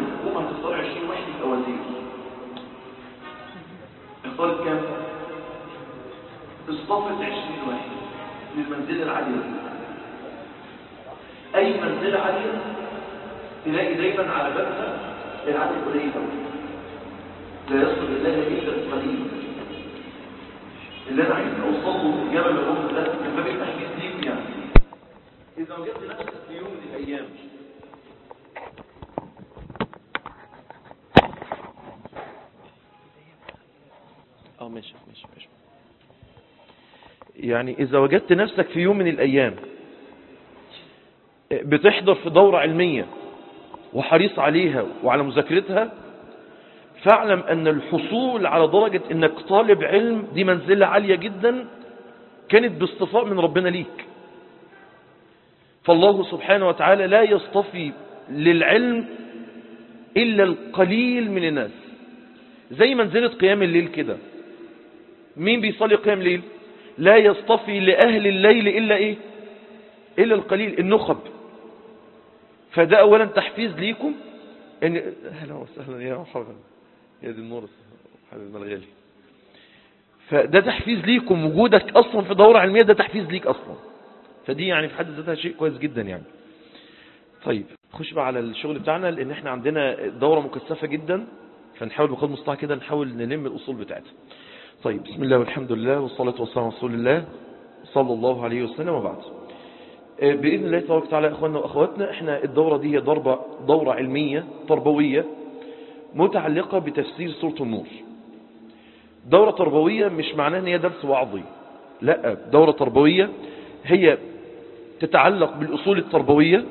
الحكومة هتختار 20 واحد يبقى وزير اختارت كام؟ اصطفت 20 واحد للمنزلة العالية دي أي منزلة عالية تلاقي دايما على بابها العدد قليل قوي لا يصل الله إلا القليل اللي أنا عايز أوصله في الجبل الأم ده من باب التحديث ليك يعني إذا وجدت نفسك في يوم من الأيام اه ماشي ماشي ماشي يعني إذا وجدت نفسك في يوم من الأيام بتحضر في دورة علمية وحريص عليها وعلى مذاكرتها فاعلم أن الحصول على درجة أنك طالب علم دي منزلة عالية جدا كانت باصطفاء من ربنا ليك فالله سبحانه وتعالى لا يصطفي للعلم إلا القليل من الناس زي منزلة قيام الليل كده مين بيصلي قيام ليل لا يصطفي لأهل الليل إلا إيه إلا القليل النخب فده أولا تحفيز ليكم إن أهلا وسهلا يا مرحبا يا دي النور حبيبنا الغالي فده تحفيز ليكم وجودك أصلا في دورة علمية ده تحفيز ليك أصلا فدي يعني في حد ذاتها شيء كويس جدا يعني طيب خش بقى على الشغل بتاعنا لأن احنا عندنا دورة مكثفة جدا فنحاول بقدر المستطاع كده نحاول نلم الأصول بتاعتها طيب بسم الله والحمد لله والصلاة والسلام على رسول الله صلى الله عليه وسلم وبعد بإذن الله تبارك وتعالى إخواننا وأخواتنا إحنا الدورة دي هي ضربة دورة علمية تربوية متعلقة بتفسير سورة النور دورة تربوية مش معناها ان هي درس وعظي لا دورة تربوية هي تتعلق بالأصول التربوية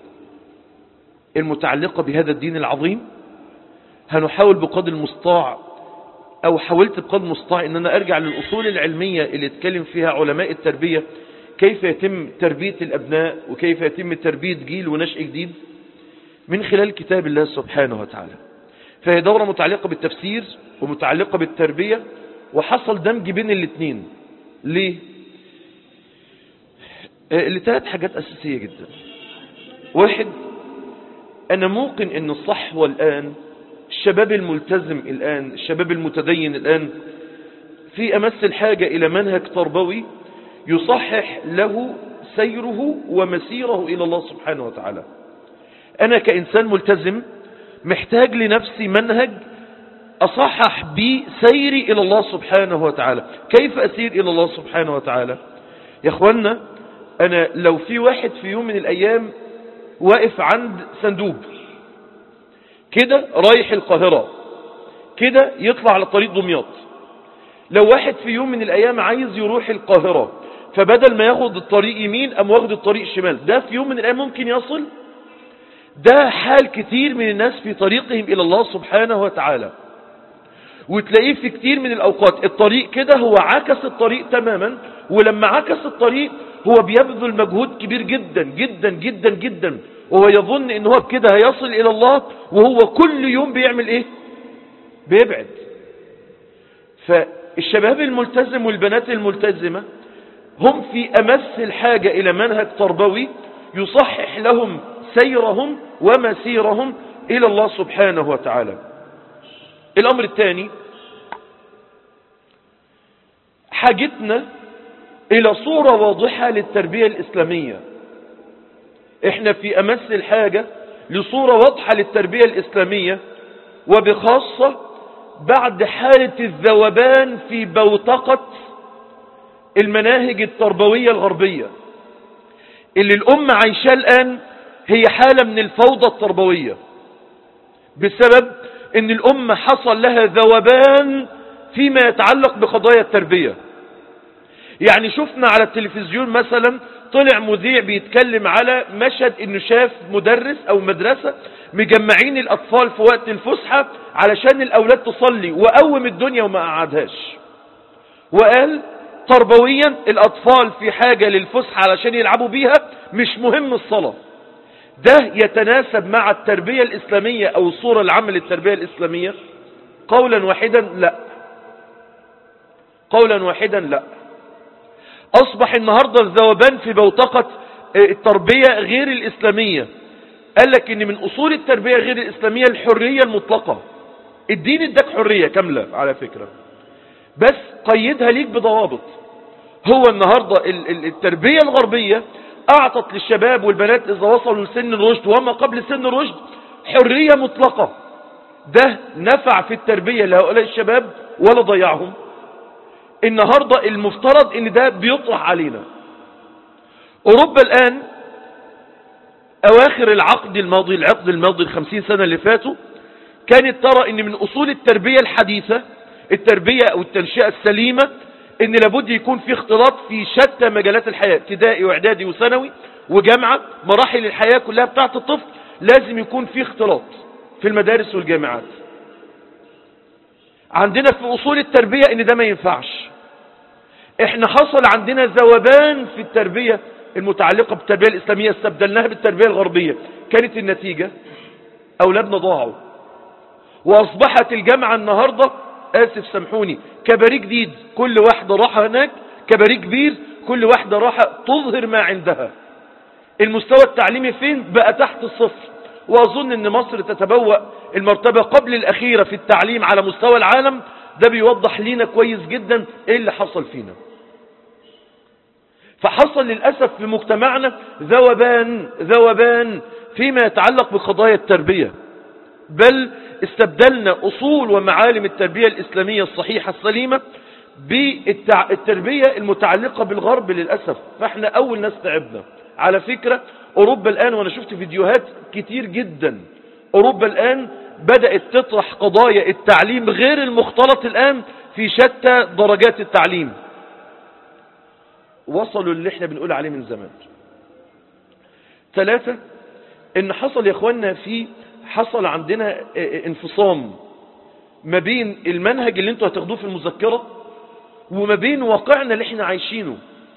المتعلقة بهذا الدين العظيم هنحاول بقدر المستطاع أو حاولت بقدر المستطاع أن أنا أرجع للأصول العلمية اللي اتكلم فيها علماء التربية كيف يتم تربية الأبناء وكيف يتم تربية جيل ونشء جديد من خلال كتاب الله سبحانه وتعالى فهي دورة متعلقة بالتفسير ومتعلقة بالتربية وحصل دمج بين الاثنين ليه؟ لثلاث حاجات أساسية جدا واحد أنا موقن أن الصحوة الآن الشباب الملتزم الآن الشباب المتدين الآن في أمس الحاجة إلى منهج تربوي يصحح له سيره ومسيره إلى الله سبحانه وتعالى أنا كإنسان ملتزم محتاج لنفسي منهج أصحح بي سيري إلى الله سبحانه وتعالى كيف أسير إلى الله سبحانه وتعالى يا أخوانا أنا لو في واحد في يوم من الأيام واقف عند صندوق كده رايح القاهرة كده يطلع على طريق دمياط لو واحد في يوم من الأيام عايز يروح القاهرة فبدل ما ياخد الطريق يمين أم واخد الطريق شمال ده في يوم من الأيام ممكن يصل ده حال كتير من الناس في طريقهم إلى الله سبحانه وتعالى وتلاقيه في كتير من الأوقات الطريق كده هو عكس الطريق تماما ولما عكس الطريق هو بيبذل مجهود كبير جدا جدا جدا جدا وهو يظن ان هو بكده هيصل الى الله وهو كل يوم بيعمل ايه بيبعد فالشباب الملتزم والبنات الملتزمة هم في امس الحاجة الى منهج تربوي يصحح لهم سيرهم ومسيرهم الى الله سبحانه وتعالى الامر الثاني حاجتنا الى صورة واضحة للتربية الاسلامية احنا في امس الحاجة لصورة واضحة للتربية الاسلامية وبخاصة بعد حالة الذوبان في بوتقة المناهج التربوية الغربية اللي الامة عايشاه الان هي حالة من الفوضى التربوية بسبب ان الامة حصل لها ذوبان فيما يتعلق بقضايا التربية يعني شفنا على التلفزيون مثلا طلع مذيع بيتكلم على مشهد انه شاف مدرس او مدرسة مجمعين الاطفال في وقت الفسحة علشان الاولاد تصلي وقوم الدنيا وما قعدهاش وقال تربويا الاطفال في حاجة للفسحة علشان يلعبوا بيها مش مهم الصلاة ده يتناسب مع التربية الاسلامية او الصورة العامة للتربية الاسلامية قولا واحدا لا قولا واحدا لا اصبح النهاردة الذوبان في بوتقة التربية غير الاسلامية قال لك ان من اصول التربية غير الاسلامية الحرية المطلقة الدين اداك حرية كاملة على فكرة بس قيدها ليك بضوابط هو النهاردة التربية الغربية اعطت للشباب والبنات اذا وصلوا لسن الرشد وما قبل سن الرشد حرية مطلقة ده نفع في التربية لهؤلاء الشباب ولا ضيعهم النهاردة المفترض ان ده بيطرح علينا اوروبا الان اواخر العقد الماضي العقد الماضي الخمسين سنة اللي فاتوا كانت ترى ان من اصول التربية الحديثة التربية او التنشئة السليمة ان لابد يكون في اختلاط في شتى مجالات الحياة ابتدائي واعدادي وثانوي وجامعة مراحل الحياة كلها بتاعت الطفل لازم يكون في اختلاط في المدارس والجامعات عندنا في اصول التربية ان ده ما ينفعش احنا حصل عندنا ذوبان في التربية المتعلقة بالتربية الاسلامية استبدلناها بالتربية الغربية كانت النتيجة اولادنا ضاعوا واصبحت الجامعة النهاردة اسف سامحوني كباري جديد كل واحدة راحة هناك كباري كبير كل واحدة راحة تظهر ما عندها المستوى التعليمي فين بقى تحت الصفر واظن ان مصر تتبوأ المرتبة قبل الاخيرة في التعليم على مستوى العالم ده بيوضح لينا كويس جدا ايه اللي حصل فينا فحصل للأسف في مجتمعنا ذوبان ذوبان فيما يتعلق بقضايا التربية بل استبدلنا أصول ومعالم التربية الإسلامية الصحيحة السليمة بالتربية المتعلقة بالغرب للأسف فاحنا أول ناس تعبنا على فكرة أوروبا الآن وأنا شفت فيديوهات كتير جدا أوروبا الآن بدأت تطرح قضايا التعليم غير المختلط الآن في شتى درجات التعليم وصلوا اللي احنا بنقول عليه من زمان ثلاثة ان حصل يا اخوانا في حصل عندنا انفصام ما بين المنهج اللي انتوا هتاخدوه في المذكرة وما بين واقعنا اللي احنا عايشينه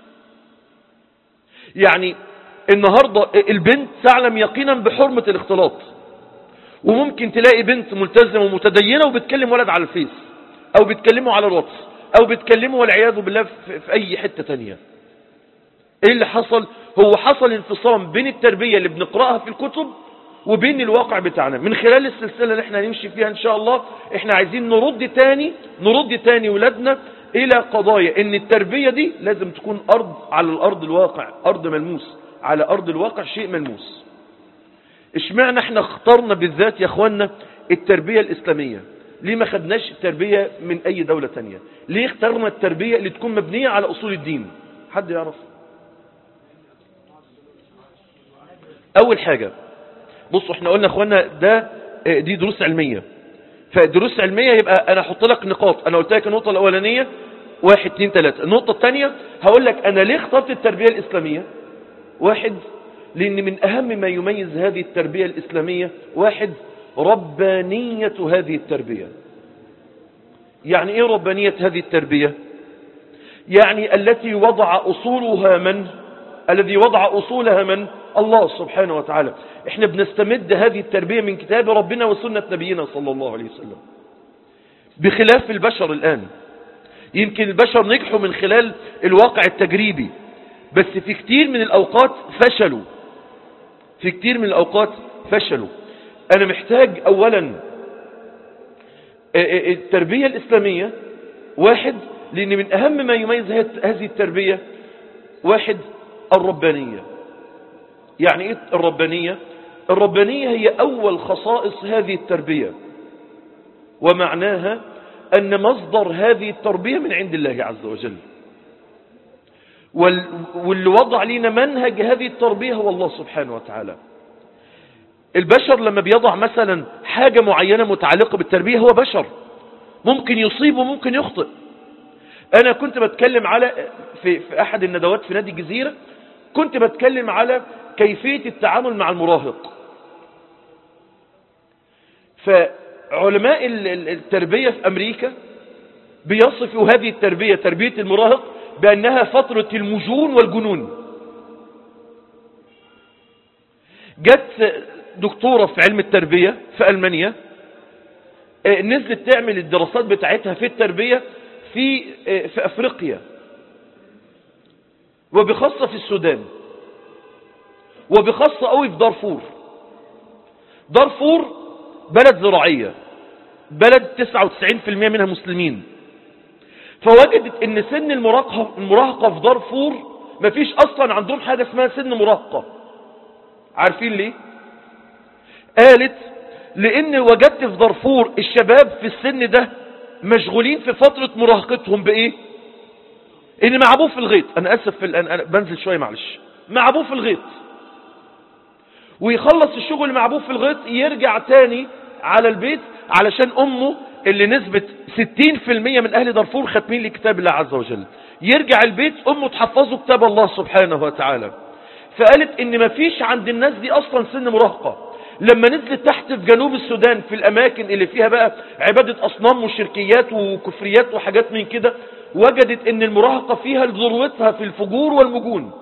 يعني النهاردة البنت تعلم يقينا بحرمة الاختلاط وممكن تلاقي بنت ملتزمة ومتدينة وبتكلم ولد على الفيس او بتكلمه على الواتس او بتكلمه والعياذ بالله في اي حتة تانية ايه اللي حصل هو حصل انفصام بين التربية اللي بنقرأها في الكتب وبين الواقع بتاعنا من خلال السلسلة اللي احنا هنمشي فيها ان شاء الله احنا عايزين نرد تاني نرد تاني ولادنا الى قضايا ان التربية دي لازم تكون ارض على الارض الواقع ارض ملموس على ارض الواقع شيء ملموس اشمعنى احنا اخترنا بالذات يا اخوانا التربية الاسلامية ليه ما خدناش التربية من اي دولة تانية ليه اخترنا التربية اللي تكون مبنية على اصول الدين حد يعرف اول حاجة بصوا احنا قلنا اخوانا ده دي دروس علمية فدروس علمية يبقى انا احط لك نقاط انا قلت لك النقطة الاولانية واحد اتنين تلاتة النقطة الثانية هقول لك انا ليه اخترت التربية الاسلامية واحد لان من اهم ما يميز هذه التربية الاسلامية واحد ربانية هذه التربية يعني ايه ربانية هذه التربية يعني التي وضع اصولها من الذي وضع اصولها من الله سبحانه وتعالى احنا بنستمد هذه التربية من كتاب ربنا وسنة نبينا صلى الله عليه وسلم بخلاف البشر الآن يمكن البشر نجحوا من خلال الواقع التجريبي بس في كتير من الأوقات فشلوا في كتير من الأوقات فشلوا أنا محتاج أولا التربية الإسلامية واحد لأن من أهم ما يميز هذه التربية واحد الربانية يعني ايه الربانية الربانية هي اول خصائص هذه التربية ومعناها ان مصدر هذه التربية من عند الله عز وجل واللي وضع لنا منهج هذه التربية هو الله سبحانه وتعالى البشر لما بيضع مثلا حاجة معينة متعلقة بالتربية هو بشر ممكن يصيب وممكن يخطئ انا كنت بتكلم على في, في احد الندوات في نادي الجزيرة كنت بتكلم على كيفية التعامل مع المراهق فعلماء التربية في أمريكا بيصفوا هذه التربية تربية المراهق بأنها فترة المجون والجنون جت دكتورة في علم التربية في ألمانيا نزلت تعمل الدراسات بتاعتها في التربية في في أفريقيا وبخاصة في السودان وبخاصة قوي في دارفور دارفور بلد زراعية بلد 99% منها مسلمين فوجدت ان سن المراهقة, المراهقة في دارفور مفيش اصلا عندهم حاجة اسمها سن مراهقة عارفين ليه قالت لان وجدت في دارفور الشباب في السن ده مشغولين في فترة مراهقتهم بايه ان مع ابوه في الغيط انا اسف في الان أنا بنزل شوية معلش مع ابوه في الغيط ويخلص الشغل مع ابوه في الغيط يرجع تاني على البيت علشان امه اللي نسبة 60% من اهل دارفور ختمين لكتاب الله عز وجل يرجع البيت امه تحفظه كتاب الله سبحانه وتعالى فقالت ان مفيش عند الناس دي اصلا سن مراهقة لما نزلت تحت في جنوب السودان في الاماكن اللي فيها بقى عبادة اصنام وشركيات وكفريات وحاجات من كده وجدت ان المراهقة فيها ذروتها في الفجور والمجون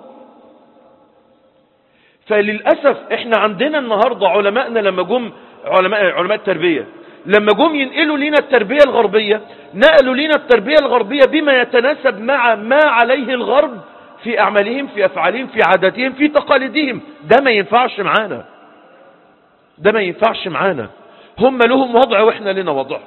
فللأسف احنا عندنا النهاردة علماءنا لما جم علماء, علماء التربية لما جم ينقلوا لنا التربية الغربية نقلوا لنا التربية الغربية بما يتناسب مع ما عليه الغرب في أعمالهم في أفعالهم في عاداتهم في تقاليدهم ده ما ينفعش معانا ده ما ينفعش معانا هم لهم وضع واحنا لنا وضع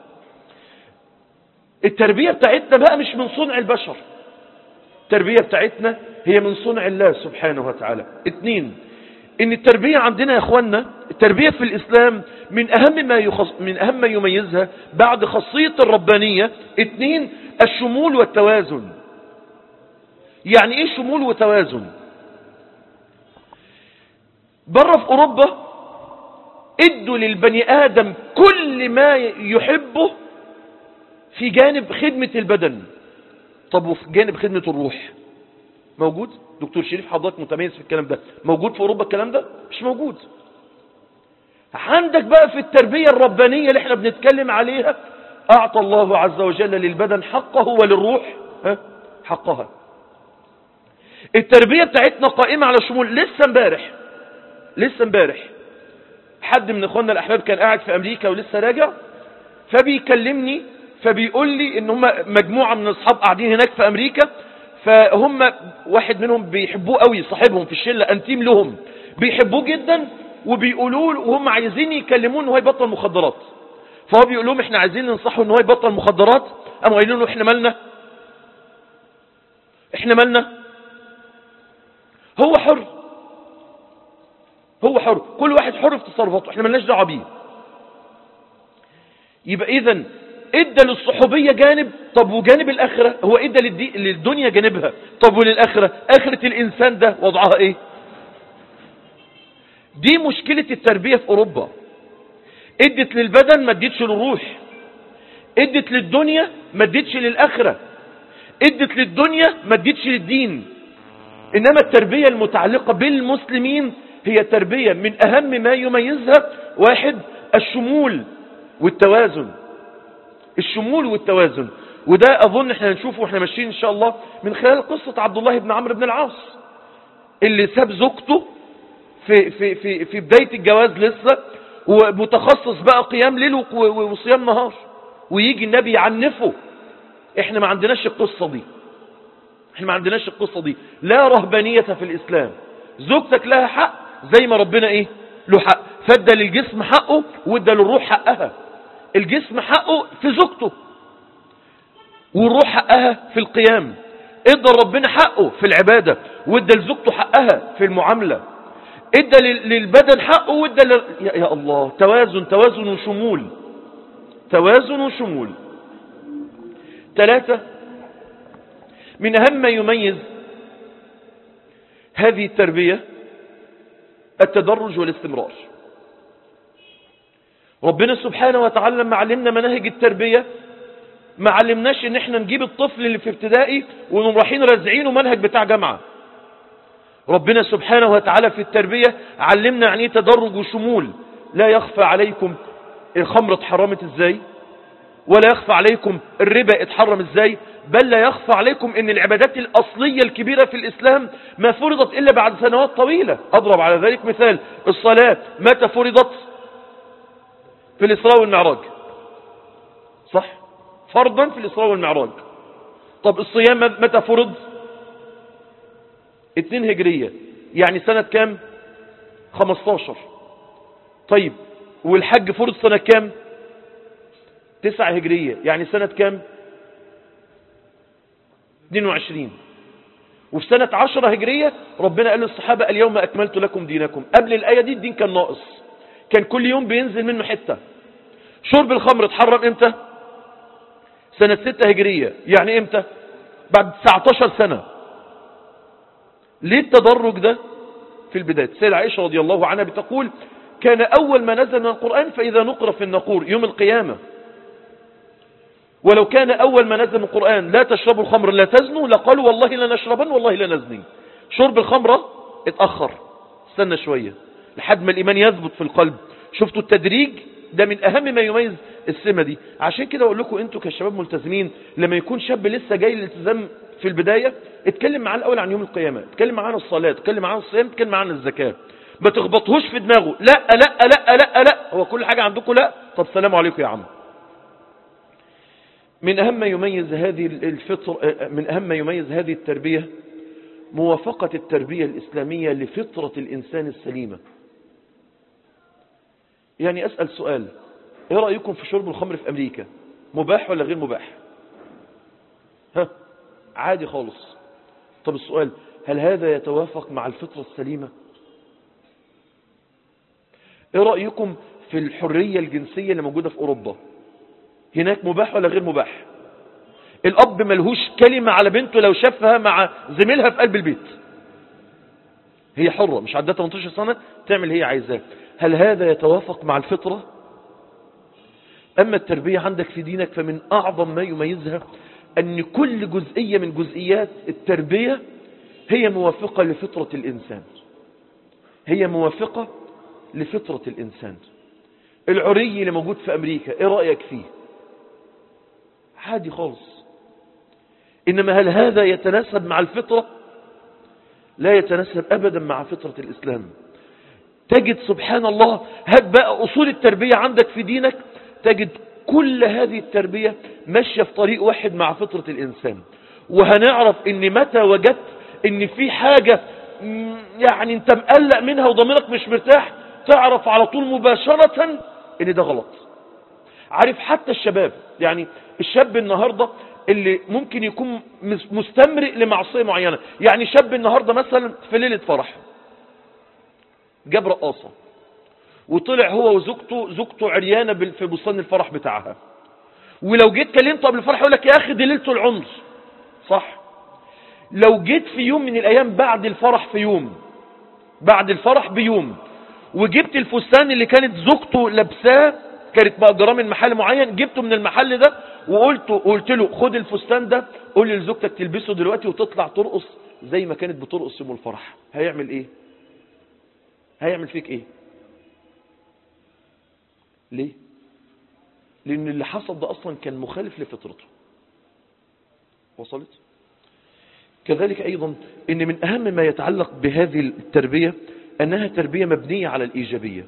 التربية بتاعتنا بقى مش من صنع البشر التربية بتاعتنا هي من صنع الله سبحانه وتعالى اتنين ان التربية عندنا يا اخوانا التربية في الاسلام من اهم ما يخص من اهم ما يميزها بعد خاصية الربانية اتنين الشمول والتوازن يعني ايه شمول وتوازن بره في اوروبا ادوا للبني ادم كل ما يحبه في جانب خدمة البدن طب وفي جانب خدمة الروح موجود دكتور شريف حضرتك متميز في الكلام ده موجود في اوروبا الكلام ده مش موجود عندك بقى في التربية الربانية اللي احنا بنتكلم عليها اعطى الله عز وجل للبدن حقه وللروح ها حقها التربية بتاعتنا قائمة على شمول لسه امبارح لسه امبارح حد من اخواننا الاحباب كان قاعد في امريكا ولسه راجع فبيكلمني فبيقول لي ان هم مجموعة من اصحاب قاعدين هناك في امريكا فهم واحد منهم بيحبوه قوي صاحبهم في الشلة انتيم لهم بيحبوه جدا وبيقولوا له وهم عايزين يكلموه ان هو يبطل مخدرات فهو بيقول لهم احنا عايزين ننصحه ان هو يبطل مخدرات قاموا قايلين له احنا مالنا احنا مالنا هو حر هو حر كل واحد حر في تصرفاته احنا مالناش دعوه بيه يبقى اذا ادى للصحوبية جانب طب وجانب الاخرة هو ادى للدي... للدنيا جانبها طب وللاخرة اخرة الانسان ده وضعها ايه دي مشكلة التربية في اوروبا ادت للبدن ما ادتش للروح ادت للدنيا ما ادتش للاخرة ادت للدنيا ما ادتش للدين انما التربية المتعلقة بالمسلمين هي تربية من اهم ما يميزها واحد الشمول والتوازن الشمول والتوازن وده اظن احنا هنشوفه واحنا ماشيين ان شاء الله من خلال قصة عبد الله بن عمرو بن العاص اللي ساب زوجته في, في, في, في بداية الجواز لسه ومتخصص بقى قيام ليل وصيام نهار ويجي النبي يعنفه احنا ما عندناش القصة دي احنا ما عندناش القصة دي لا رهبانية في الاسلام زوجتك لها حق زي ما ربنا ايه له حق فادى للجسم حقه وادى للروح حقها الجسم حقه في زوجته والروح حقها في القيام ادى ربنا حقه في العبادة وادى لزوجته حقها في المعاملة ادى للبدن حقه وادى ل... يا, يا الله توازن توازن وشمول توازن وشمول ثلاثة من أهم ما يميز هذه التربية التدرج والاستمرار ربنا سبحانه وتعالى لما علمنا مناهج التربية ما علمناش ان احنا نجيب الطفل اللي في ابتدائي ونقوم رايحين رازعينه منهج بتاع جامعة ربنا سبحانه وتعالى في التربية علمنا يعني ايه تدرج وشمول لا يخفى عليكم الخمر اتحرمت ازاي ولا يخفى عليكم الربا اتحرم ازاي بل لا يخفى عليكم ان العبادات الاصلية الكبيرة في الاسلام ما فرضت الا بعد سنوات طويلة اضرب على ذلك مثال الصلاة متى فرضت في الإسراء والمعراج صح فرضا في الإسراء والمعراج طب الصيام متى فرض اتنين هجرية يعني سنة كام 15 طيب والحج فرض سنة كام تسعة هجرية يعني سنة كام 22 وفي سنة عشرة هجرية ربنا قال للصحابة اليوم أكملت لكم دينكم قبل الآية دي الدين كان ناقص كان كل يوم بينزل منه حتة شرب الخمر اتحرم امتى سنة ستة هجرية يعني امتى بعد 19 سنة ليه التدرج ده في البداية سيدة عائشة رضي الله عنها بتقول كان أول ما نزل من القرآن فإذا نقر في النقور يوم القيامة ولو كان أول ما نزل من القرآن لا تشربوا الخمر لا تزنوا لقالوا والله لا نشربن والله لا نزني شرب الخمرة اتأخر استنى شوية لحد ما الإيمان يثبت في القلب شفتوا التدريج ده من أهم ما يميز السمة دي عشان كده أقول لكم أنتوا كشباب ملتزمين لما يكون شاب لسه جاي للالتزام في البداية اتكلم معاه الأول عن يوم القيامة اتكلم معاه عن الصلاة اتكلم معاه عن الصيام اتكلم معاه عن الزكاة ما تخبطهوش في دماغه لا لا لا لا لا هو كل حاجة عندكم لا طب سلام عليكم يا عم من أهم ما يميز هذه الفطر من أهم ما يميز هذه التربية موافقة التربية الإسلامية لفطرة الإنسان السليمة يعني أسأل سؤال ايه رأيكم في شرب الخمر في أمريكا مباح ولا غير مباح ها عادي خالص طب السؤال هل هذا يتوافق مع الفطرة السليمة ايه رأيكم في الحرية الجنسية اللي موجودة في أوروبا هناك مباح ولا غير مباح الأب ملهوش كلمة على بنته لو شافها مع زميلها في قلب البيت هي حرة مش عدها 18 سنة تعمل هي عايزاه هل هذا يتوافق مع الفطرة أما التربية عندك في دينك فمن أعظم ما يميزها أن كل جزئية من جزئيات التربية هي موافقة لفطرة الإنسان هي موافقة لفطرة الإنسان العري اللي موجود في أمريكا إيه رأيك فيه عادي خالص إنما هل هذا يتناسب مع الفطرة لا يتناسب أبدا مع فطرة الإسلام تجد سبحان الله هات بقى أصول التربية عندك في دينك تجد كل هذه التربية ماشية في طريق واحد مع فطرة الإنسان وهنعرف ان متى وجدت ان في حاجة يعني انت مقلق منها وضميرك مش مرتاح تعرف على طول مباشرة ان ده غلط عارف حتى الشباب يعني الشاب النهاردة اللي ممكن يكون مستمرئ لمعصية معينة يعني شاب النهاردة مثلا في ليلة فرح جاب رقاصة وطلع هو وزوجته زوجته عريانة في بستان الفرح بتاعها ولو جيت كلمته قبل الفرح يقول لك يا اخي دي ليلته العمر صح لو جيت في يوم من الايام بعد الفرح في يوم بعد الفرح بيوم وجبت الفستان اللي كانت زوجته لابساه كانت مأجراه من محل معين جبته من المحل ده وقلت قلت له خد الفستان ده قول لزوجتك تلبسه دلوقتي وتطلع ترقص زي ما كانت بترقص يوم الفرح هيعمل ايه هيعمل فيك ايه ليه لان اللي حصل ده اصلا كان مخالف لفطرته وصلت كذلك ايضا ان من اهم ما يتعلق بهذه التربية انها تربية مبنية على الايجابية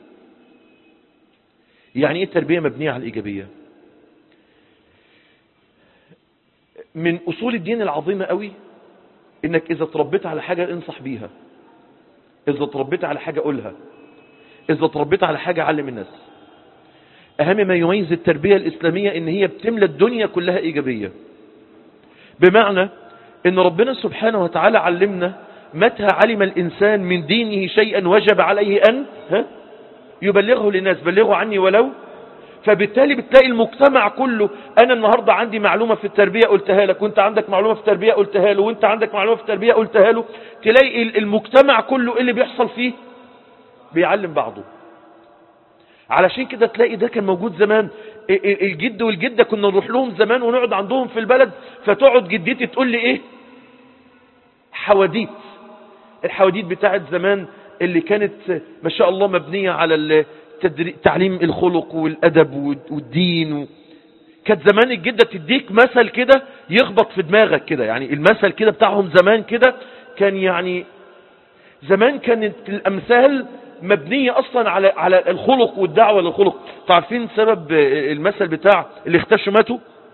يعني ايه تربية مبنية على الايجابية من اصول الدين العظيمة قوي انك اذا تربيت على حاجة انصح بيها اذا تربيت على حاجة قولها اذا تربيت على حاجة علم الناس اهم ما يميز التربية الاسلامية ان هي بتملى الدنيا كلها ايجابية بمعنى ان ربنا سبحانه وتعالى علمنا متى علم الانسان من دينه شيئا وجب عليه ان ها يبلغه للناس بلغوا عني ولو فبالتالي بتلاقي المجتمع كله انا النهاردة عندي معلومة في التربية قلتها لك وانت عندك معلومة في التربية قلتها له وانت عندك معلومة في التربية قلتها له تلاقي المجتمع كله ايه اللي بيحصل فيه بيعلم بعضه علشان كده تلاقي ده كان موجود زمان الجد والجدة كنا نروح لهم زمان ونقعد عندهم في البلد فتقعد جدتي تقول لي ايه حواديت الحواديت بتاعت زمان اللي كانت ما شاء الله مبنية على تعليم الخلق والأدب والدين و... كانت زمان الجدة تديك مثل كده يخبط في دماغك كده يعني المثل كده بتاعهم زمان كده كان يعني زمان كانت الأمثال مبنية أصلا على على الخلق والدعوة للخلق تعرفين سبب المثل بتاع اللي اختشوا ماتوا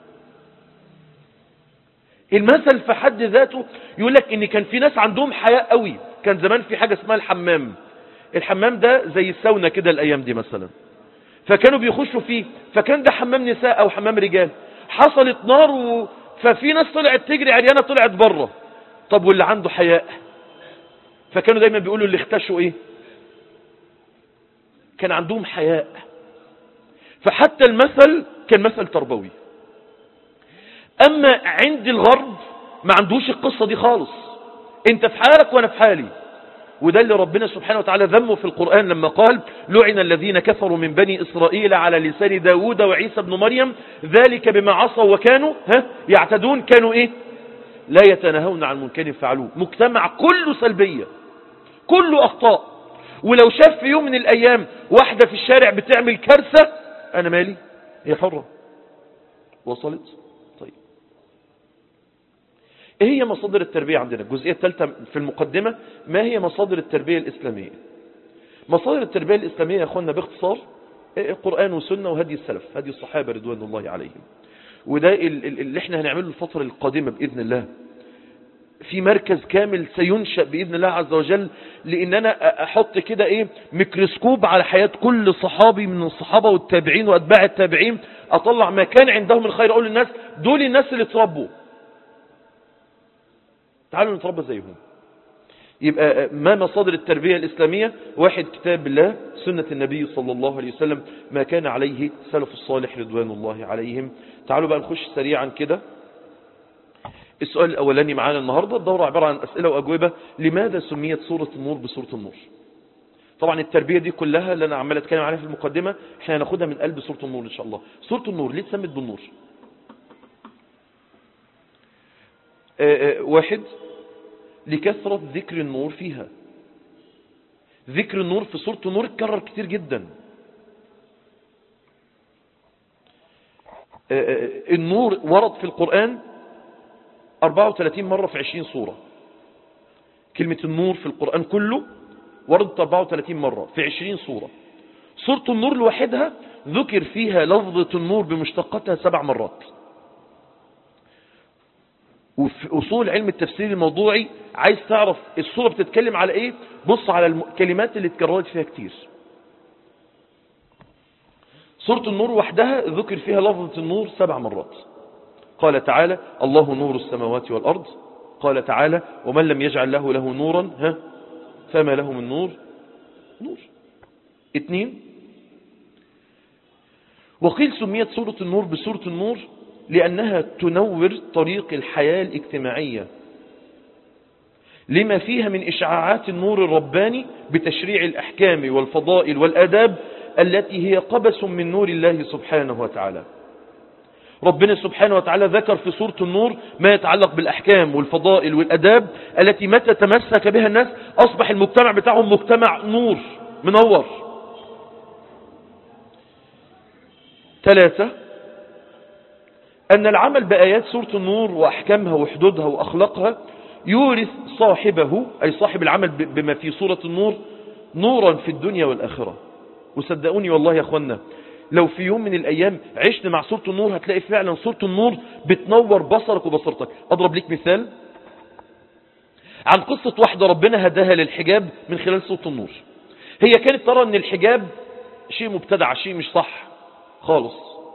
المثل في حد ذاته يقول لك ان كان في ناس عندهم حياء قوي كان زمان في حاجة اسمها الحمام الحمام ده زي الساونا كده الايام دي مثلا فكانوا بيخشوا فيه فكان ده حمام نساء او حمام رجال حصلت نار و... ففي ناس طلعت تجري عريانه طلعت بره طب واللي عنده حياء فكانوا دايما بيقولوا اللي اختشوا ايه كان عندهم حياء فحتى المثل كان مثل تربوي اما عند الغرب ما عندوش القصة دي خالص انت في حالك وانا في حالي وده اللي ربنا سبحانه وتعالى ذمه في القرآن لما قال لعن الذين كفروا من بني إسرائيل على لسان داود وعيسى بن مريم ذلك بما عصوا وكانوا ها يعتدون كانوا ايه لا يتناهون عن منكر فعلوه مجتمع كله سلبية كله أخطاء ولو شاف في يوم من الأيام واحدة في الشارع بتعمل كارثة أنا مالي هي حرة وصلت طيب ايه هي مصادر التربية عندنا الجزئية الثالثة في المقدمة ما هي مصادر التربية الإسلامية مصادر التربية الإسلامية يا أخوانا باختصار قرآن وسنة وهدي السلف هدي الصحابة رضوان الله عليهم وده اللي احنا هنعمله الفترة القادمة بإذن الله في مركز كامل سينشأ بإذن الله عز وجل لأن أنا أحط كده إيه ميكروسكوب على حياة كل صحابي من الصحابة والتابعين وأتباع التابعين أطلع ما كان عندهم الخير أقول للناس دول الناس اللي تربوا تعالوا نتربى زيهم يبقى ما مصادر التربية الإسلامية واحد كتاب الله سنة النبي صلى الله عليه وسلم ما كان عليه سلف الصالح رضوان الله عليهم تعالوا بقى نخش سريعا كده السؤال الأولاني معانا النهاردة الدورة عبارة عن أسئلة وأجوبة لماذا سميت سورة النور بسورة النور طبعا التربية دي كلها اللي أنا عمال أتكلم عليها في المقدمة احنا هناخدها من قلب سورة النور إن شاء الله سورة النور ليه اتسمت بالنور آآ آآ واحد لكثرة ذكر النور فيها ذكر النور في سورة النور اتكرر كتير جدا آآ النور ورد في القرآن 34 مرة في 20 صورة كلمة النور في القرآن كله وردت 34 مرة في 20 صورة سورة النور لوحدها ذكر فيها لفظة النور بمشتقاتها سبع مرات وفي أصول علم التفسير الموضوعي عايز تعرف الصورة بتتكلم على ايه بص على الكلمات اللي اتكررت فيها كتير سورة النور وحدها ذكر فيها لفظة النور سبع مرات قال تعالى الله نور السماوات والأرض قال تعالى ومن لم يجعل له له نورا ها فما له من نور نور اتنين وقيل سميت سورة النور بسورة النور لأنها تنور طريق الحياة الاجتماعية لما فيها من إشعاعات النور الرباني بتشريع الأحكام والفضائل والآداب التي هي قبس من نور الله سبحانه وتعالى ربنا سبحانه وتعالى ذكر في سورة النور ما يتعلق بالأحكام والفضائل والأداب التي متى تمسك بها الناس أصبح المجتمع بتاعهم مجتمع نور منور ثلاثة أن العمل بآيات سورة النور وأحكامها وحدودها وأخلاقها يورث صاحبه أي صاحب العمل بما في سورة النور نورا في الدنيا والآخرة وصدقوني والله يا أخوانا لو في يوم من الأيام عشت مع سورة النور هتلاقي فعلا سورة النور بتنور بصرك وبصرتك أضرب لك مثال عن قصة واحدة ربنا هداها للحجاب من خلال سورة النور هي كانت ترى أن الحجاب شيء مبتدع شيء مش صح خالص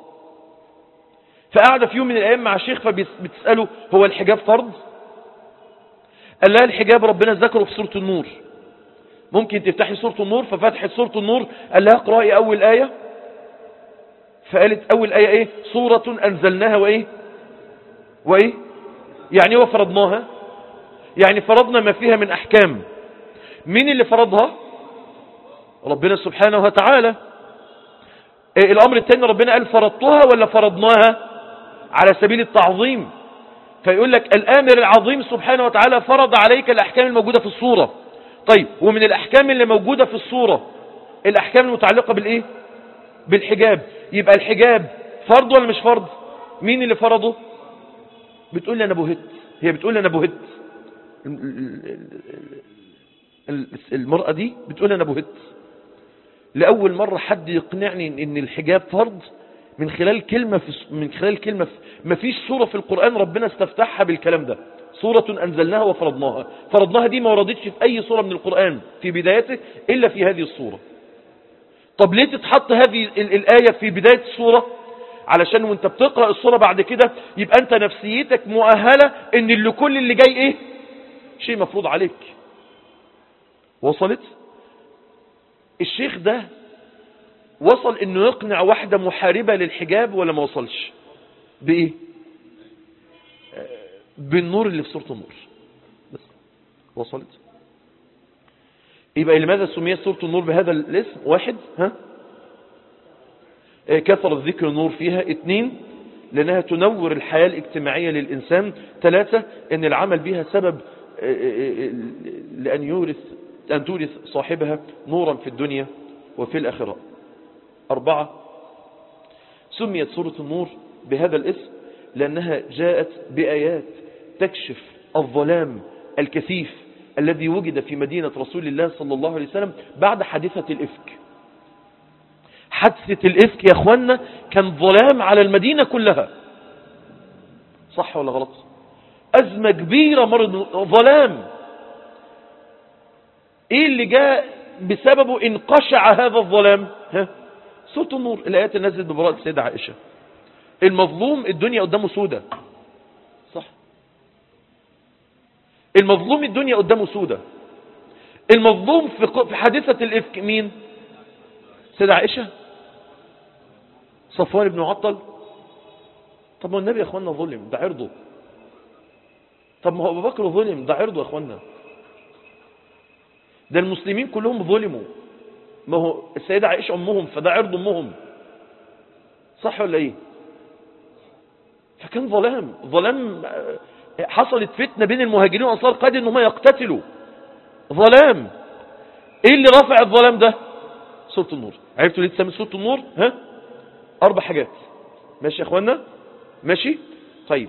فقعد في يوم من الأيام مع شيخ فبتسأله هو الحجاب فرض قال لها الحجاب ربنا ذكره في سورة النور ممكن تفتحي سورة النور ففتحت سورة النور قال لها اقرأي أول آية فقالت أول آية إيه سورة أنزلناها وإيه وإيه يعني هو فرضناها يعني فرضنا ما فيها من أحكام مين اللي فرضها ربنا سبحانه وتعالى إيه الأمر الثاني ربنا قال فرضتها ولا فرضناها على سبيل التعظيم فيقول لك الآمر العظيم سبحانه وتعالى فرض عليك الأحكام الموجودة في الصورة طيب ومن الأحكام اللي موجودة في الصورة الأحكام المتعلقة بالإيه بالحجاب يبقى الحجاب فرض ولا مش فرض مين اللي فرضه بتقول لي أنا بهت هي بتقول لي أنا بهت المرأة دي بتقول لي أنا بهت لأول مرة حد يقنعني ان الحجاب فرض من خلال كلمة في من خلال كلمة في ما فيش سورة في القرآن ربنا استفتحها بالكلام ده سورة أنزلناها وفرضناها فرضناها دي ما وردتش في أي سورة من القرآن في بدايته إلا في هذه السورة طب ليه تتحط هذه الآية في بداية السورة علشان وانت بتقرأ السورة بعد كده يبقى انت نفسيتك مؤهلة ان اللي كل اللي جاي ايه شيء مفروض عليك وصلت الشيخ ده وصل انه يقنع واحدة محاربة للحجاب ولا ما وصلش بايه بالنور اللي في سورة النور بس وصلت يبقى لماذا سميت سورة النور بهذا الاسم واحد ها كثر الذكر النور فيها اثنين لأنها تنور الحياة الاجتماعية للإنسان ثلاثة أن العمل بها سبب لأن يورث أن تورث صاحبها نورا في الدنيا وفي الآخرة أربعة سميت سورة النور بهذا الاسم لأنها جاءت بآيات تكشف الظلام الكثيف الذي وجد في مدينة رسول الله صلى الله عليه وسلم بعد حادثة الإفك حادثة الإفك يا أخوانا كان ظلام على المدينة كلها صح ولا غلط أزمة كبيرة مرض ظلام إيه اللي جاء بسببه انقشع هذا الظلام ها صوت النور الآيات اللي نزلت ببراءة السيدة عائشة المظلوم الدنيا قدامه سودة صح المظلوم الدنيا قدامه سودة المظلوم في حادثة الإفك مين سيدة عائشة صفوان بن معطل طب ما النبي يا اخوانا ظلم ده عرضه طب ما هو ابو بكر ظلم ده عرضه يا اخوانا ده المسلمين كلهم ظلموا ما هو السيدة عائشة امهم فده عرض امهم صح ولا ايه فكان ظلام ظلام حصلت فتنة بين المهاجرين والانصار قد انهم يقتتلوا ظلام ايه اللي رفع الظلام ده سورة النور عرفتوا ليه تسمي سورة النور ها اربع حاجات ماشي يا اخوانا ماشي طيب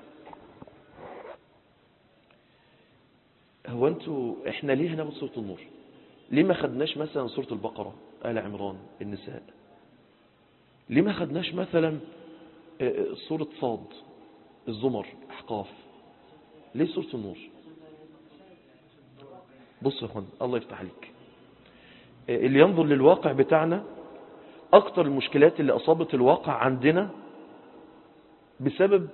هو انتوا احنا ليه هناخد سورة النور ليه ما خدناش مثلا سورة البقرة آل عمران النساء ليه ما خدناش مثلا سورة صاد الزمر احقاف ليه سورة النور بص يا اخوانا الله يفتح عليك اللي ينظر للواقع بتاعنا اكتر المشكلات اللي اصابت الواقع عندنا بسبب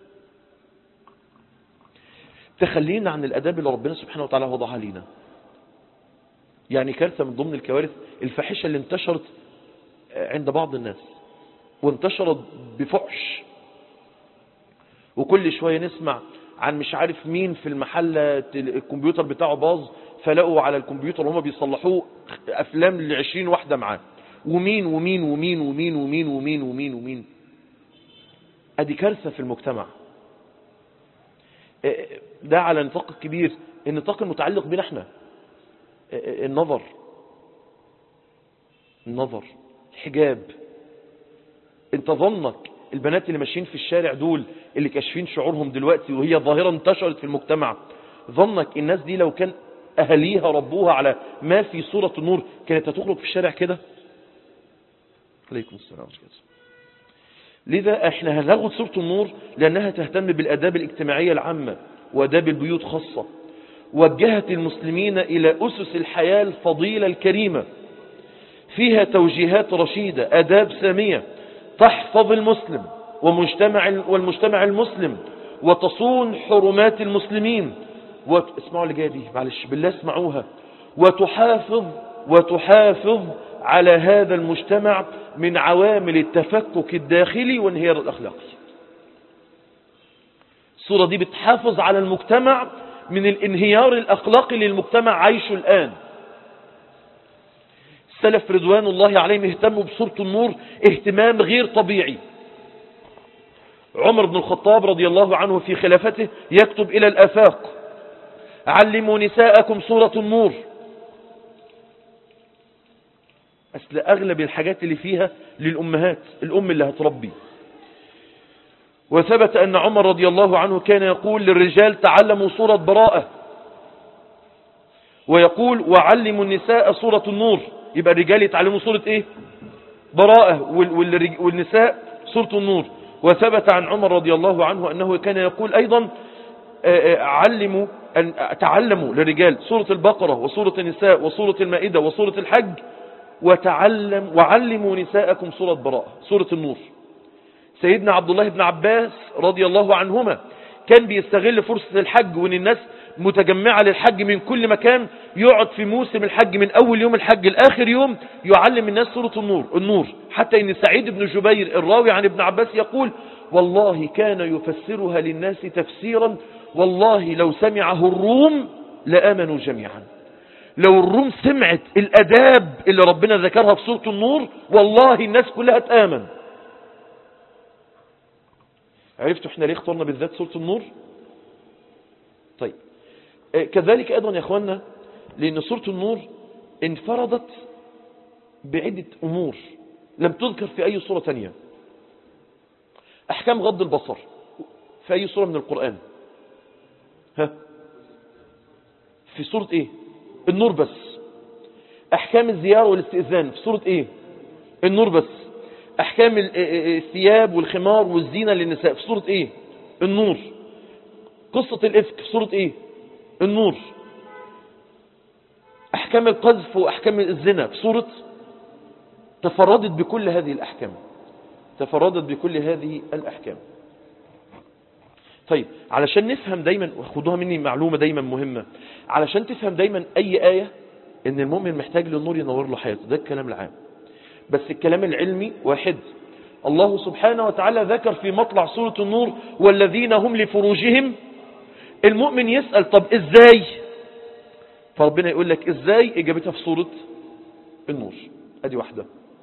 تخلينا عن الاداب اللي ربنا سبحانه وتعالى وضعها لينا يعني كارثة من ضمن الكوارث الفاحشة اللي انتشرت عند بعض الناس وانتشرت بفحش وكل شوية نسمع عن مش عارف مين في المحل الكمبيوتر بتاعه باظ فلقوا على الكمبيوتر وهم بيصلحوه افلام لعشرين واحدة معاه ومين ومين ومين ومين ومين ومين ومين ومين ادي كارثة في المجتمع ده على نطاق كبير النطاق المتعلق بنا احنا النظر النظر الحجاب انت ظنك البنات اللي ماشيين في الشارع دول اللي كاشفين شعورهم دلوقتي وهي ظاهرة انتشرت في المجتمع ظنك الناس دي لو كان أهليها ربوها على ما في سورة النور كانت هتخرج في الشارع كده عليكم السلام ورحمة لذا احنا هناخد سورة النور لأنها تهتم بالأداب الاجتماعية العامة وأداب البيوت خاصة وجهت المسلمين إلى أسس الحياة الفضيلة الكريمة فيها توجيهات رشيدة أداب سامية تحفظ المسلم ومجتمع والمجتمع المسلم وتصون حرمات المسلمين وت... اسمعوا اللي جايه دي معلش بالله اسمعوها وتحافظ وتحافظ على هذا المجتمع من عوامل التفكك الداخلي وانهيار الأخلاقي الصورة دي بتحافظ على المجتمع من الانهيار الأخلاقي للمجتمع عايشه الآن السلف رضوان الله عليهم اهتموا بصورة النور اهتمام غير طبيعي عمر بن الخطاب رضي الله عنه في خلافته يكتب إلى الآفاق علموا نساءكم صورة النور أصل أغلب الحاجات اللي فيها للأمهات الأم اللي هتربي وثبت أن عمر رضي الله عنه كان يقول للرجال تعلموا صورة براءة ويقول وعلموا النساء صورة النور يبقى الرجال يتعلموا صورة ايه براءة والنساء صورة النور وثبت عن عمر رضي الله عنه أنه كان يقول أيضا علموا أن تعلموا للرجال سورة البقرة وسورة النساء وسورة المائدة وسورة الحج وتعلم وعلموا نساءكم سورة براءة سورة النور سيدنا عبد الله بن عباس رضي الله عنهما كان بيستغل فرصة الحج وان الناس متجمعة للحج من كل مكان يقعد في موسم الحج من اول يوم الحج لاخر يوم يعلم الناس سورة النور النور حتى ان سعيد بن جبير الراوي عن ابن عباس يقول والله كان يفسرها للناس تفسيرا والله لو سمعه الروم لآمنوا جميعا لو الروم سمعت الأداب اللي ربنا ذكرها في سورة النور والله الناس كلها تآمن عرفتوا احنا ليه اخترنا بالذات سورة النور طيب كذلك أيضا يا أخوانا لأن سورة النور انفردت بعدة أمور لم تذكر في أي سورة تانية أحكام غض البصر في أي سورة من القرآن ها في سورة ايه النور بس احكام الزيارة والاستئذان في سورة ايه النور بس احكام الثياب والخمار والزينة للنساء في سورة ايه النور قصة الافك في سورة ايه النور احكام القذف واحكام الزنا في سورة تفردت بكل هذه الاحكام تفردت بكل هذه الاحكام طيب علشان نفهم دايما خدوها مني معلومة دايما مهمة علشان تفهم دايما اي آية ان المؤمن محتاج للنور ينور له حياته ده الكلام العام بس الكلام العلمي واحد الله سبحانه وتعالى ذكر في مطلع سورة النور والذين هم لفروجهم المؤمن يسأل طب ازاي فربنا يقول لك ازاي اجابتها في سورة النور ادي واحدة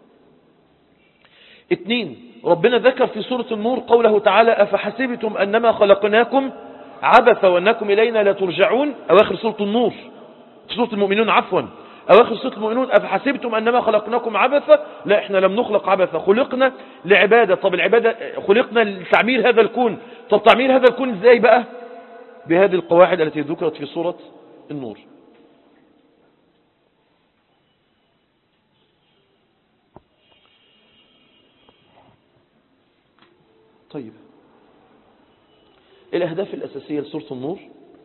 اتنين ربنا ذكر في سورة النور قوله تعالى أفحسبتم أنما خلقناكم عبث وأنكم إلينا لا ترجعون أواخر سورة النور في سورة المؤمنون عفوا أواخر سورة المؤمنون أفحسبتم أنما خلقناكم عبثا لا إحنا لم نخلق عبثا خلقنا لعبادة طب العبادة خلقنا لتعمير هذا الكون طب تعمير هذا الكون إزاي بقى بهذه القواعد التي ذكرت في سورة النور طيب الأهداف الأساسية لسورة النور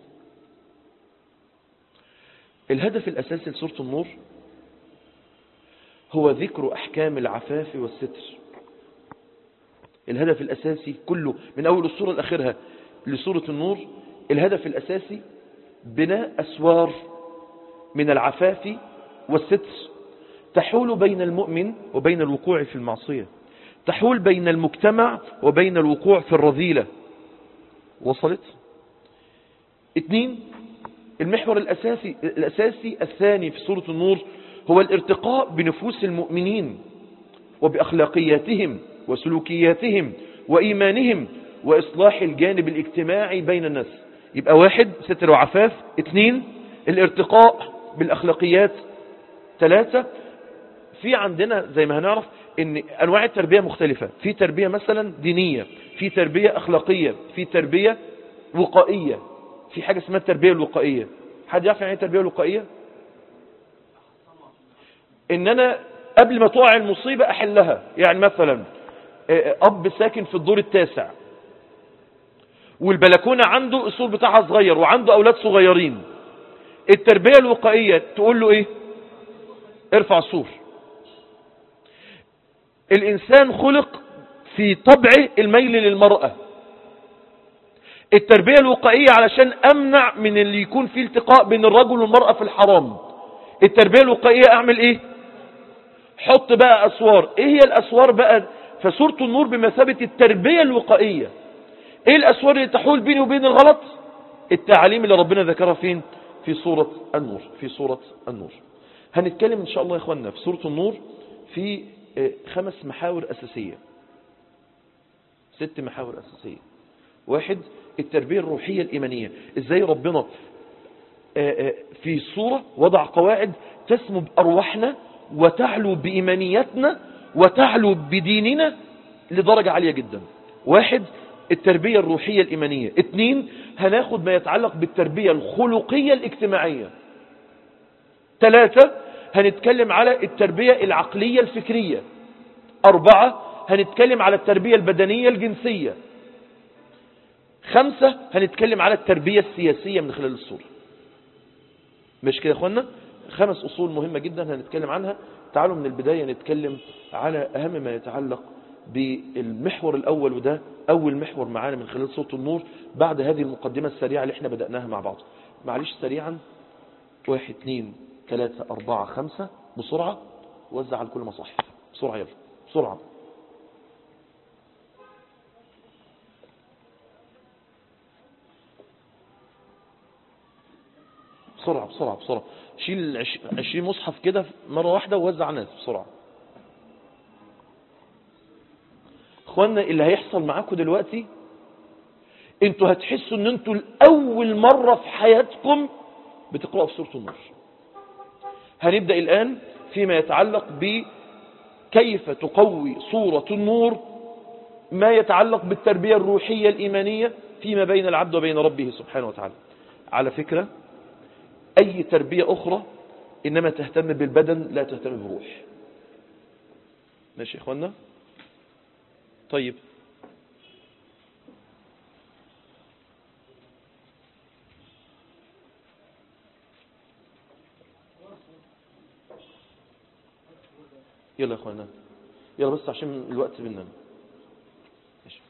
الهدف الأساسي لسورة النور هو ذكر أحكام العفاف والستر الهدف الأساسي كله من أول السورة لآخرها لسورة النور الهدف الأساسي بناء أسوار من العفاف والستر تحول بين المؤمن وبين الوقوع في المعصية تحول بين المجتمع وبين الوقوع في الرذيلة وصلت اثنين المحور الأساسي, الأساسي الثاني في سورة النور هو الارتقاء بنفوس المؤمنين وبأخلاقياتهم وسلوكياتهم وإيمانهم وإصلاح الجانب الاجتماعي بين الناس يبقى واحد ستر وعفاف اثنين الارتقاء بالأخلاقيات ثلاثة في عندنا زي ما هنعرف ان انواع التربية مختلفة في تربية مثلا دينية في تربية اخلاقية في تربية وقائية في حاجة اسمها التربية الوقائية حد يعرف يعني ايه التربية الوقائية ان انا قبل ما تقع المصيبة احلها يعني مثلا اب ساكن في الدور التاسع والبلكونة عنده السور بتاعها صغير وعنده اولاد صغيرين التربية الوقائية تقول له ايه ارفع السور الإنسان خلق في طبعه الميل للمرأة التربية الوقائية علشان أمنع من اللي يكون فيه التقاء بين الرجل والمرأة في الحرام التربية الوقائية أعمل إيه حط بقى أسوار إيه هي الأسوار بقى فسورة النور بمثابة التربية الوقائية إيه الأسوار اللي تحول بيني وبين الغلط التعليم اللي ربنا ذكرها فين في سورة النور في سورة النور هنتكلم إن شاء الله يا إخواننا في سورة النور في خمس محاور أساسية ست محاور أساسية واحد التربية الروحية الإيمانية إزاي ربنا في صورة وضع قواعد تسمو بأرواحنا وتعلو بإيمانيتنا وتعلو بديننا لدرجة عالية جدا واحد التربية الروحية الإيمانية اثنين هناخد ما يتعلق بالتربية الخلقية الاجتماعية ثلاثة هنتكلم على التربية العقلية الفكرية أربعة هنتكلم على التربية البدنية الجنسية خمسة هنتكلم على التربية السياسية من خلال الصورة مش كده يا اخوانا خمس أصول مهمة جدا هنتكلم عنها تعالوا من البداية نتكلم على أهم ما يتعلق بالمحور الأول وده أول محور معانا من خلال صوت النور بعد هذه المقدمة السريعة اللي احنا بدأناها مع بعض معلش سريعا واحد اثنين ثلاثة أربعة خمسة بسرعة وزع على كل مصاحف بسرعة يلا بسرعة بسرعة بسرعة بسرعة شيل عش- عشرين مصحف كده مرة واحدة ووزع على الناس بسرعة اخوانا اللي هيحصل معاكم دلوقتي انتوا هتحسوا ان انتوا الاول مرة في حياتكم بتقرأوا في سورة النور هنبدأ الآن فيما يتعلق بكيف تقوي صورة النور ما يتعلق بالتربية الروحية الإيمانية فيما بين العبد وبين ربه سبحانه وتعالى على فكرة أي تربية أخرى إنما تهتم بالبدن لا تهتم بالروح ماشي يا إخوانا طيب يلا يا اخوانا يلا بس عشان الوقت بينا ماشي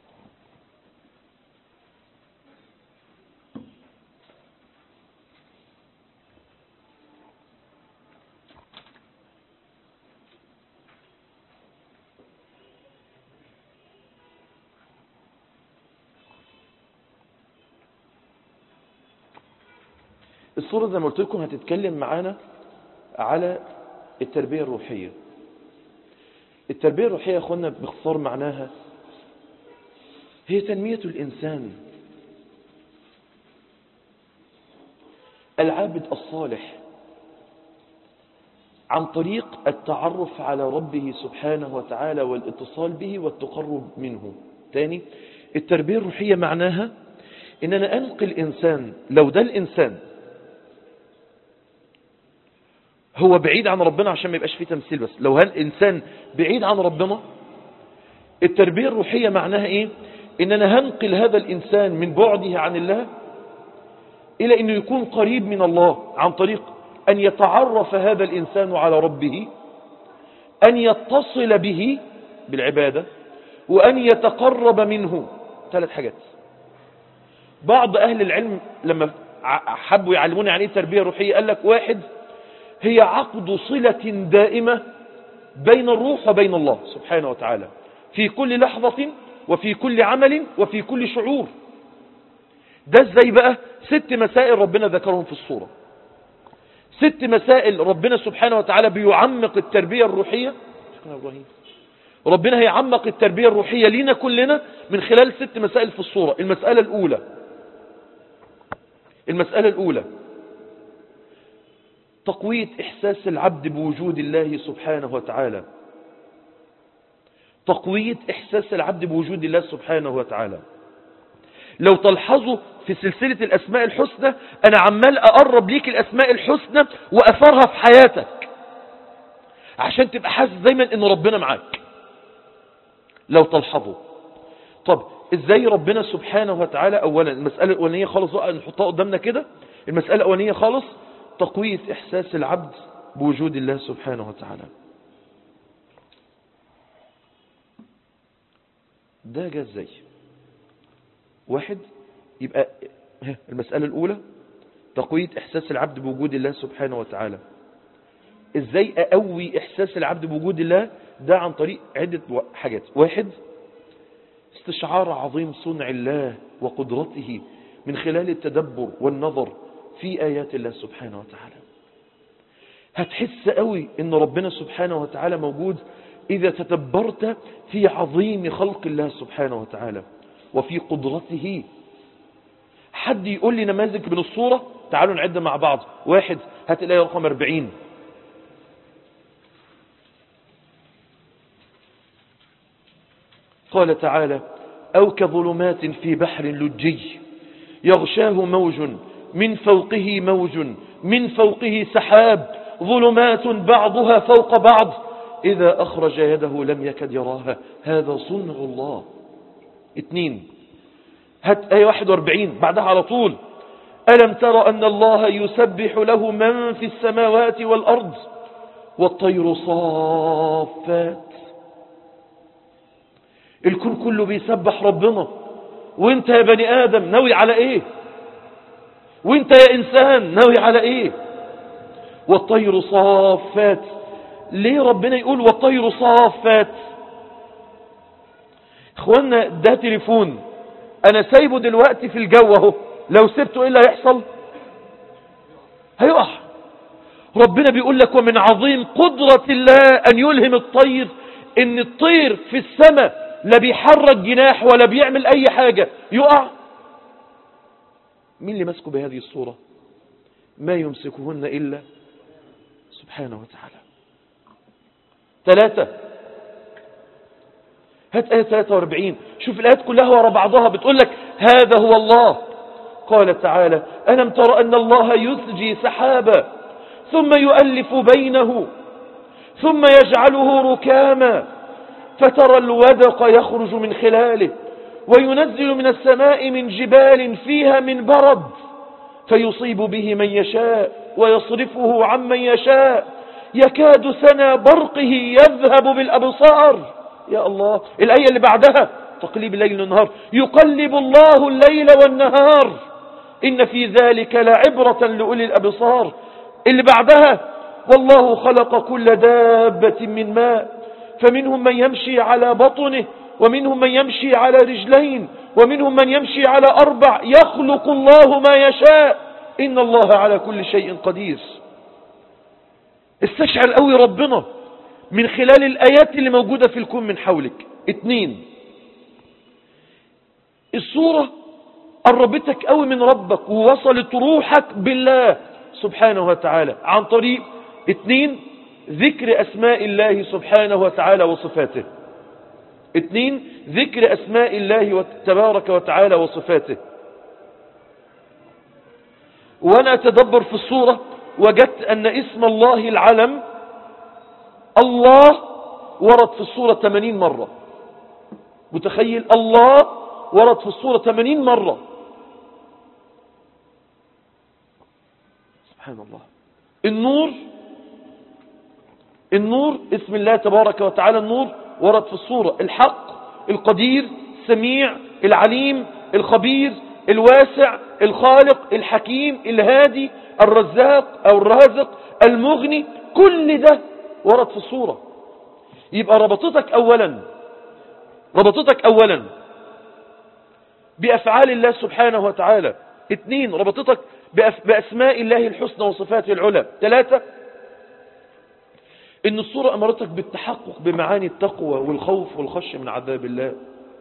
الصورة زي ما قلت لكم هتتكلم معانا على التربية الروحية التربية الروحية يا أخوانا باختصار معناها هي تنمية الإنسان العابد الصالح عن طريق التعرف على ربه سبحانه وتعالى والاتصال به والتقرب منه تاني التربية الروحية معناها إن أنا أنقل إنسان لو ده الإنسان هو بعيد عن ربنا عشان ما يبقاش فيه تمثيل بس لو هل إنسان بعيد عن ربنا التربية الروحية معناها إيه إن أنا هنقل هذا الإنسان من بعده عن الله إلى أنه يكون قريب من الله عن طريق أن يتعرف هذا الإنسان على ربه أن يتصل به بالعبادة وأن يتقرب منه ثلاث حاجات بعض أهل العلم لما ع- حبوا يعلمونا عن إيه تربية روحية قال لك واحد هي عقد صلة دائمة بين الروح وبين الله سبحانه وتعالى في كل لحظة وفي كل عمل وفي كل شعور ده ازاي بقى ست مسائل ربنا ذكرهم في الصورة ست مسائل ربنا سبحانه وتعالى بيعمق التربية الروحية شكرا يا إبراهيم. ربنا هيعمق التربية الروحية لينا كلنا من خلال ست مسائل في الصورة المسألة الأولى المسألة الأولى تقوية إحساس العبد بوجود الله سبحانه وتعالى تقوية إحساس العبد بوجود الله سبحانه وتعالى لو تلحظوا في سلسلة الأسماء الحسنى أنا عمال أقرب ليك الأسماء الحسنى وأثرها في حياتك عشان تبقى حاسس دايما أن ربنا معاك لو تلحظوا طب ازاي ربنا سبحانه وتعالى اولا المسألة الاولانية خالص بقى نحطها قدامنا كده المسألة الاولانية خالص تقوية احساس العبد بوجود الله سبحانه وتعالى ده جه ازاي واحد يبقى ها، المسألة الاولى تقوية احساس العبد بوجود الله سبحانه وتعالى ازاي اقوي احساس العبد بوجود الله ده عن طريق عدة حاجات واحد استشعار عظيم صنع الله وقدرته من خلال التدبر والنظر في آيات الله سبحانه وتعالى هتحس قوي ان ربنا سبحانه وتعالى موجود إذا تدبرت في عظيم خلق الله سبحانه وتعالى وفي قدرته حد يقول لي نماذج من الصورة تعالوا نعد مع بعض واحد هات الآية رقم 40 قال تعالى أو كظلمات في بحر لجي يغشاه موج من فوقه موج من فوقه سحاب ظلمات بعضها فوق بعض إذا أخرج يده لم يكد يراها هذا صنع الله اثنين هات آية 41 بعدها على طول ألم تر أن الله يسبح له من في السماوات والأرض والطير صافات الكون كله بيسبح ربنا وانت يا بني آدم ناوي على ايه وانت يا انسان ناوي على ايه والطير صافات ليه ربنا يقول والطير صافات اخوانا ده تليفون انا سايبه دلوقتي في الجو اهو لو سبته ايه اللي هيحصل هيقع ربنا بيقول لك ومن عظيم قدرة الله ان يلهم الطير ان الطير في السماء لا بيحرك جناح ولا بيعمل اي حاجة يقع مين اللي ماسكه بهذه الصورة ما يمسكهن الا سبحانه وتعالى ثلاثة هات آية 43 شوف الآيات كلها ورا بعضها بتقول لك هذا هو الله قال تعالى ألم تر أن الله يسجي سحابا ثم يؤلف بينه ثم يجعله ركاما فترى الودق يخرج من خلاله وينزل من السماء من جبال فيها من برد فيصيب به من يشاء ويصرفه عمن يشاء يكاد سنا برقه يذهب بالأبصار يا الله الآية اللي بعدها تقليب الليل والنهار يقلب الله الليل والنهار إن في ذلك لعبرة لأولي الأبصار اللي بعدها والله خلق كل دابة من ماء فمنهم من يمشي على بطنه ومنهم من يمشي على رجلين ومنهم من يمشي على أربع يخلق الله ما يشاء إن الله على كل شيء قدير استشعر قوي ربنا من خلال الآيات اللي موجودة في الكون من حولك اتنين الصورة قربتك قوي من ربك ووصلت روحك بالله سبحانه وتعالى عن طريق اتنين ذكر أسماء الله سبحانه وتعالى وصفاته اتنين ذكر أسماء الله تبارك وتعالى وصفاته وأنا أتدبر في الصورة وجدت أن اسم الله العلم الله ورد في الصورة 80 مرة متخيل الله ورد في الصورة 80 مرة سبحان الله النور النور اسم الله تبارك وتعالى النور ورد في الصورة الحق القدير السميع العليم الخبير الواسع الخالق الحكيم الهادي الرزاق أو الرازق المغني كل ده ورد في الصورة يبقى ربطتك أولا ربطتك أولا بأفعال الله سبحانه وتعالى اثنين ربطتك بأسماء الله الحسنى وصفاته العلى ثلاثة ان الصورة امرتك بالتحقق بمعاني التقوى والخوف والخش من عذاب الله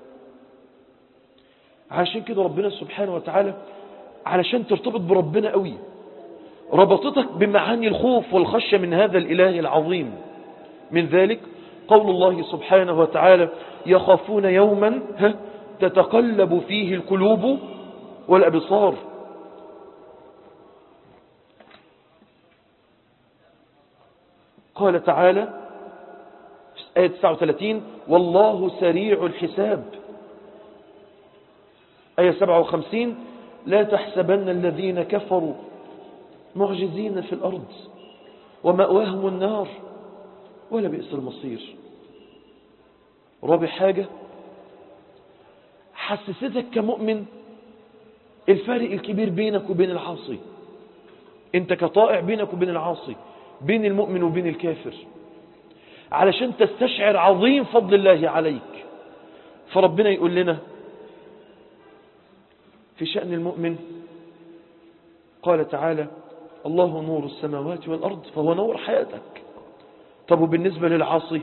عشان كده ربنا سبحانه وتعالى علشان ترتبط بربنا قوي ربطتك بمعاني الخوف والخشية من هذا الإله العظيم من ذلك قول الله سبحانه وتعالى يخافون يوما تتقلب فيه القلوب والأبصار قال تعالى آية 39 والله سريع الحساب آية 57 لا تحسبن الذين كفروا معجزين في الأرض ومأواهم النار ولا بئس المصير رابع حاجة حسستك كمؤمن الفارق الكبير بينك وبين العاصي انت كطائع بينك وبين العاصي بين المؤمن وبين الكافر علشان تستشعر عظيم فضل الله عليك فربنا يقول لنا في شأن المؤمن قال تعالى الله نور السماوات والأرض فهو نور حياتك طب وبالنسبة للعاصي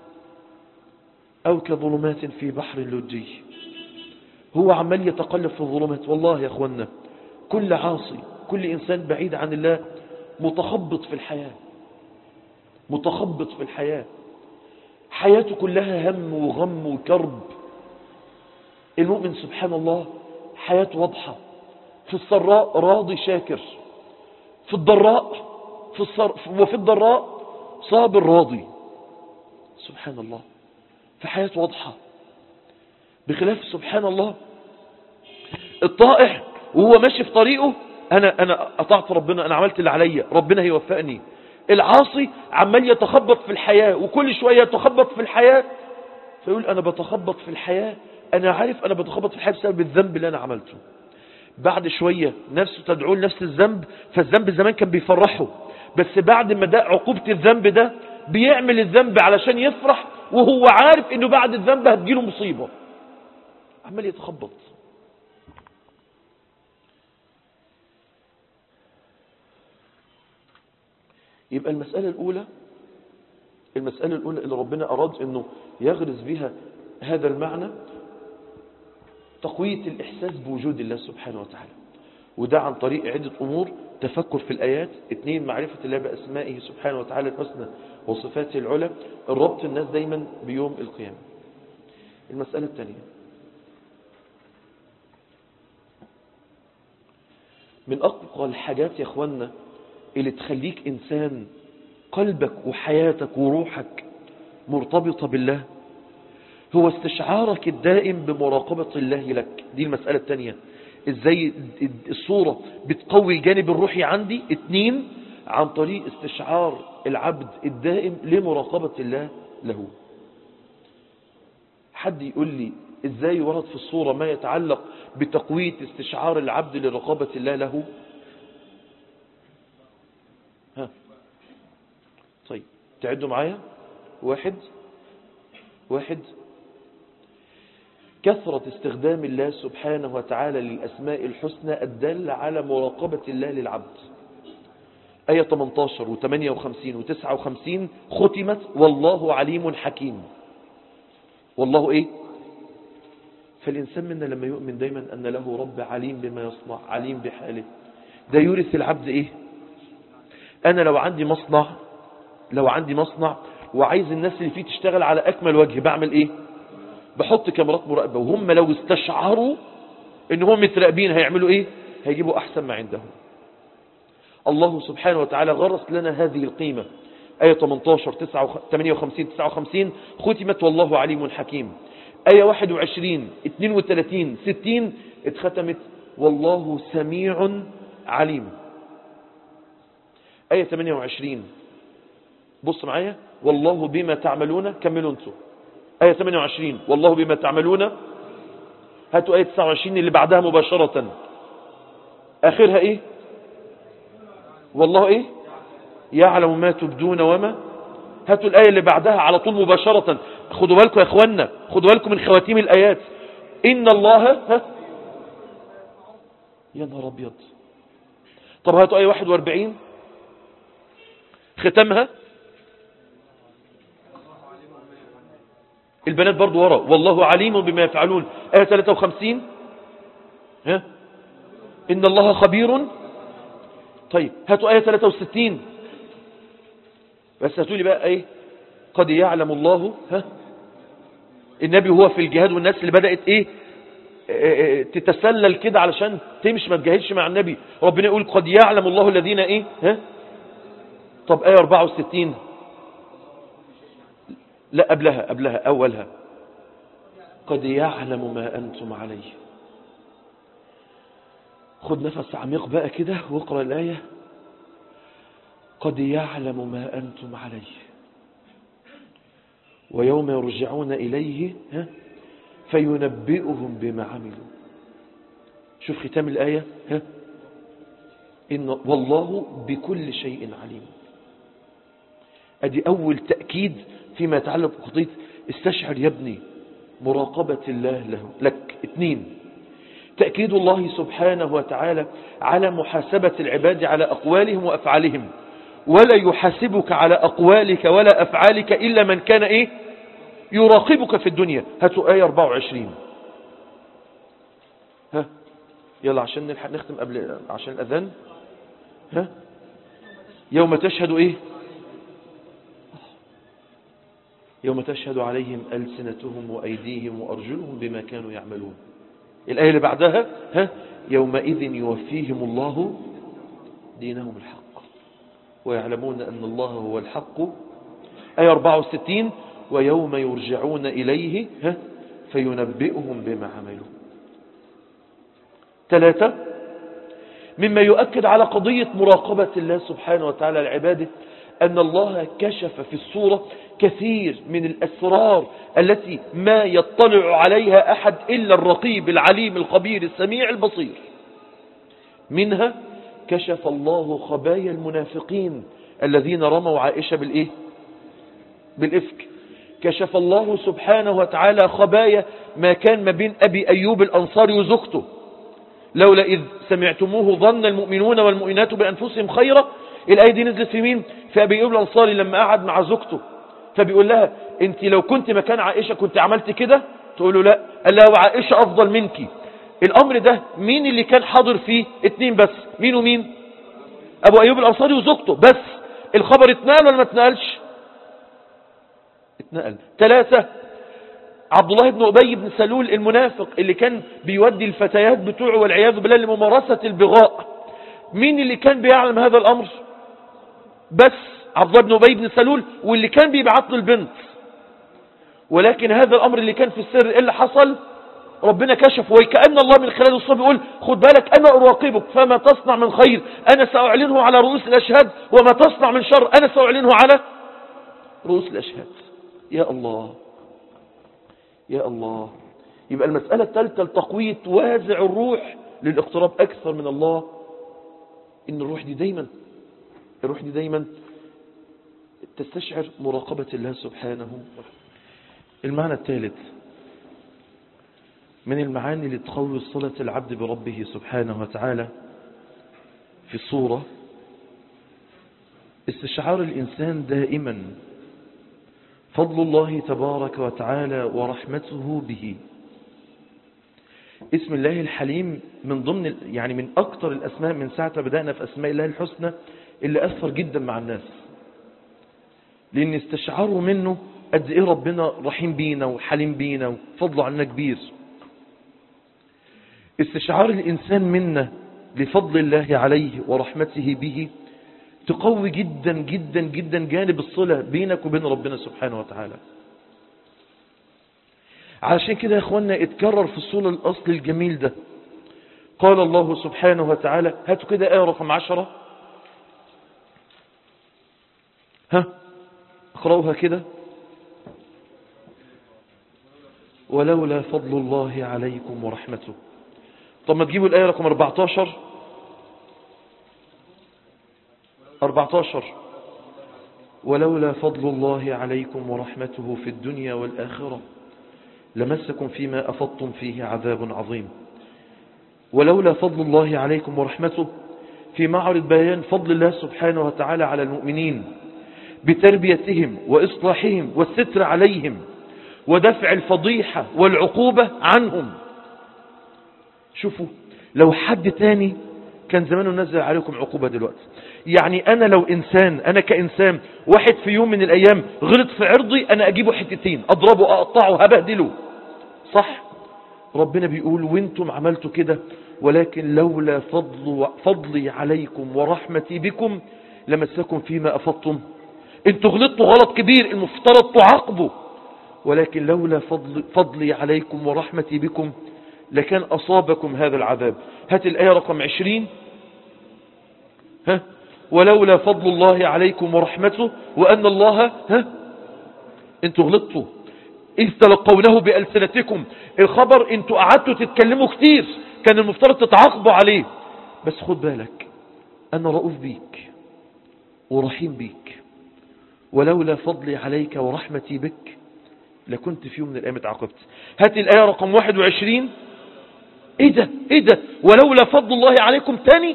أو كظلمات في بحر لجي هو عمال يتقلب في الظلمات والله يا أخوانا كل عاصي كل إنسان بعيد عن الله متخبط في الحياة متخبط في الحياة حياته كلها هم وغم وكرب المؤمن سبحان الله حياته واضحة في السراء راضي شاكر في الضراء في الصر... وفي الضراء صابر راضي سبحان الله في حياته واضحة بخلاف سبحان الله الطائع وهو ماشي في طريقه أنا, أنا أطعت ربنا أنا عملت اللي عليا ربنا هيوفقني العاصي عمال يتخبط في الحياة وكل شوية يتخبط في الحياة فيقول أنا بتخبط في الحياة أنا عارف أنا بتخبط في الحياة بسبب الذنب اللي أنا عملته بعد شوية نفسه تدعو لنفس الذنب فالذنب زمان كان بيفرحه بس بعد ما ده عقوبة الذنب ده بيعمل الذنب علشان يفرح وهو عارف انه بعد الذنب هتجيله مصيبة عمال يتخبط يبقى المسألة الأولى المسألة الأولى اللي ربنا أراد أنه يغرز بها هذا المعنى تقوية الإحساس بوجود الله سبحانه وتعالى وده عن طريق عدة أمور تفكر في الآيات اثنين معرفة الله بأسمائه سبحانه وتعالى الحسنى وصفاته العلى الربط الناس دايما بيوم القيامة المسألة الثانية من أقوى الحاجات يا أخوانا اللي تخليك إنسان قلبك وحياتك وروحك مرتبطة بالله هو استشعارك الدائم بمراقبة الله لك دي المسألة الثانية ازاي الصورة بتقوي الجانب الروحي عندي اتنين عن طريق استشعار العبد الدائم لمراقبة الله له حد يقول لي ازاي ورد في الصورة ما يتعلق بتقوية استشعار العبد لرقابة الله له ها طيب تعدوا معايا واحد واحد كثرة استخدام الله سبحانه وتعالى للأسماء الحسنى الدالة على مراقبة الله للعبد آية 18 و58 و59 ختمت والله عليم حكيم والله إيه فالإنسان منا لما يؤمن دايما أن له رب عليم بما يصنع عليم بحاله ده يورث العبد إيه أنا لو عندي مصنع لو عندي مصنع وعايز الناس اللي فيه تشتغل على أكمل وجه بعمل إيه بحط كاميرات مراقبة وهم لو استشعروا ان هم متراقبين هيعملوا ايه هيجيبوا احسن ما عندهم الله سبحانه وتعالى غرس لنا هذه القيمة آية 18 58 59 ختمت والله عليم حكيم آية 21 32 60 اتختمت والله سميع عليم آية 28 بص معايا والله بما تعملون كملوا انتم آية 28 والله بما تعملون هاتوا آية 29 اللي بعدها مباشرة آخرها إيه والله إيه يعلم ما تبدون وما هاتوا الآية اللي بعدها على طول مباشرة خدوا بالكم يا إخوانا خدوا بالكم من خواتيم الآيات إن الله ها يا نهار أبيض طب هاتوا آية 41 ختمها البنات برضو ورا والله عليم بما يفعلون آية 53 ها إن الله خبير طيب هاتوا آية 63 بس هاتوا لي بقى ايه قد يعلم الله ها النبي هو في الجهاد والناس اللي بدأت ايه تتسلل كده علشان تمشي ما تجاهدش مع النبي ربنا يقول قد يعلم الله الذين ايه ها طب آية 64 لا قبلها قبلها أولها قد يعلم ما أنتم عليه خد نفس عميق بقى كده واقرأ الآية قد يعلم ما أنتم عليه ويوم يرجعون إليه ها فينبئهم بما عملوا شوف ختام الآية ها إن والله بكل شيء عليم أدي أول تأكيد فيما يتعلق بقضية استشعر يا ابني مراقبة الله له لك اثنين تأكيد الله سبحانه وتعالى على محاسبة العباد على أقوالهم وأفعالهم ولا يحاسبك على أقوالك ولا أفعالك إلا من كان إيه يراقبك في الدنيا هاتوا آية 24 ها يلا عشان نلحق نختم قبل عشان الأذان ها يوم تشهد إيه يوم تشهد عليهم ألسنتهم وأيديهم وأرجلهم بما كانوا يعملون الآية اللي بعدها ها يومئذ يوفيهم الله دينهم الحق ويعلمون أن الله هو الحق آية 64 ويوم يرجعون إليه ها فينبئهم بما عملوا ثلاثة مما يؤكد على قضية مراقبة الله سبحانه وتعالى لعباده أن الله كشف في الصورة كثير من الأسرار التي ما يطلع عليها أحد إلا الرقيب العليم الخبير السميع البصير منها كشف الله خبايا المنافقين الذين رموا عائشة بالإيه بالإفك كشف الله سبحانه وتعالى خبايا ما كان ما بين أبي أيوب الأنصاري وزوجته لولا إذ سمعتموه ظن المؤمنون والمؤمنات بأنفسهم خيرا الآية دي نزلت في مين في أبي أيوب الأنصاري لما قعد مع زوجته فبيقول لها انت لو كنت مكان عائشة كنت عملت كده تقول له لا قال لها وعائشة أفضل منك الأمر ده مين اللي كان حاضر فيه اتنين بس مين ومين أبو أيوب الأنصاري وزوجته بس الخبر اتنقل ولا ما اتنقلش اتنقل ثلاثة عبد الله بن أبي بن سلول المنافق اللي كان بيودي الفتيات بتوعه والعياذ بالله لممارسة البغاء مين اللي كان بيعلم هذا الأمر بس عبد الله بن أبي بن سلول واللي كان بيبعت له البنت ولكن هذا الأمر اللي كان في السر إيه اللي حصل ربنا كشف وكأن الله من خلال الصبح يقول خد بالك أنا أراقبك فما تصنع من خير أنا سأعلنه على رؤوس الأشهاد وما تصنع من شر أنا سأعلنه على رؤوس الأشهاد يا الله يا الله يبقى المسألة الثالثة لتقوية وازع الروح للاقتراب أكثر من الله إن الروح دي دايما الروح دي دايما تستشعر مراقبة الله سبحانه المعنى الثالث من المعاني اللي تقوي صلة العبد بربه سبحانه وتعالى في الصورة استشعار الإنسان دائما فضل الله تبارك وتعالى ورحمته به اسم الله الحليم من ضمن يعني من أكثر الأسماء من ساعة ما بدأنا في أسماء الله الحسنى اللي أثر جدا مع الناس لأن استشعروا منه قد إيه ربنا رحيم بينا وحليم بينا وفضله عنا كبير استشعار الإنسان منا لفضل الله عليه ورحمته به تقوي جدا جدا جدا جانب الصلة بينك وبين ربنا سبحانه وتعالى علشان كده يا اخوانا اتكرر في الصورة الأصل الجميل ده قال الله سبحانه وتعالى هاتوا كده آية رقم عشرة ها اقرأوها كده ولولا فضل الله عليكم ورحمته طب ما تجيبوا الآية رقم 14 14 ولولا فضل الله عليكم ورحمته في الدنيا والآخرة لمسكم فيما أفضتم فيه عذاب عظيم ولولا فضل الله عليكم ورحمته في معرض بيان فضل الله سبحانه وتعالى على المؤمنين بتربيتهم وإصلاحهم والستر عليهم ودفع الفضيحة والعقوبة عنهم شوفوا لو حد تاني كان زمانه نزل عليكم عقوبة دلوقتي يعني أنا لو إنسان أنا كإنسان واحد في يوم من الأيام غلط في عرضي أنا أجيبه حتتين أضربه أقطعه هبهدله صح ربنا بيقول وانتم عملتوا كده ولكن لولا فضل فضلي عليكم ورحمتي بكم لمسكم فيما أفضتم انتوا غلطتوا غلط كبير المفترض تعاقبوا ولكن لولا فضل فضلي عليكم ورحمتي بكم لكان أصابكم هذا العذاب هات الآية رقم عشرين ها ولولا فضل الله عليكم ورحمته وأن الله ها انتوا غلطتوا إذ تلقونه بألسنتكم الخبر انتوا قعدتوا تتكلموا كتير كان المفترض تتعاقبوا عليه بس خد بالك أنا رؤوف بيك ورحيم بيك ولولا فضلي عليك ورحمتي بك لكنت في يوم من الأيام اتعاقبت هات الآية رقم 21 ايه ده ايه ده ولولا فضل الله عليكم تاني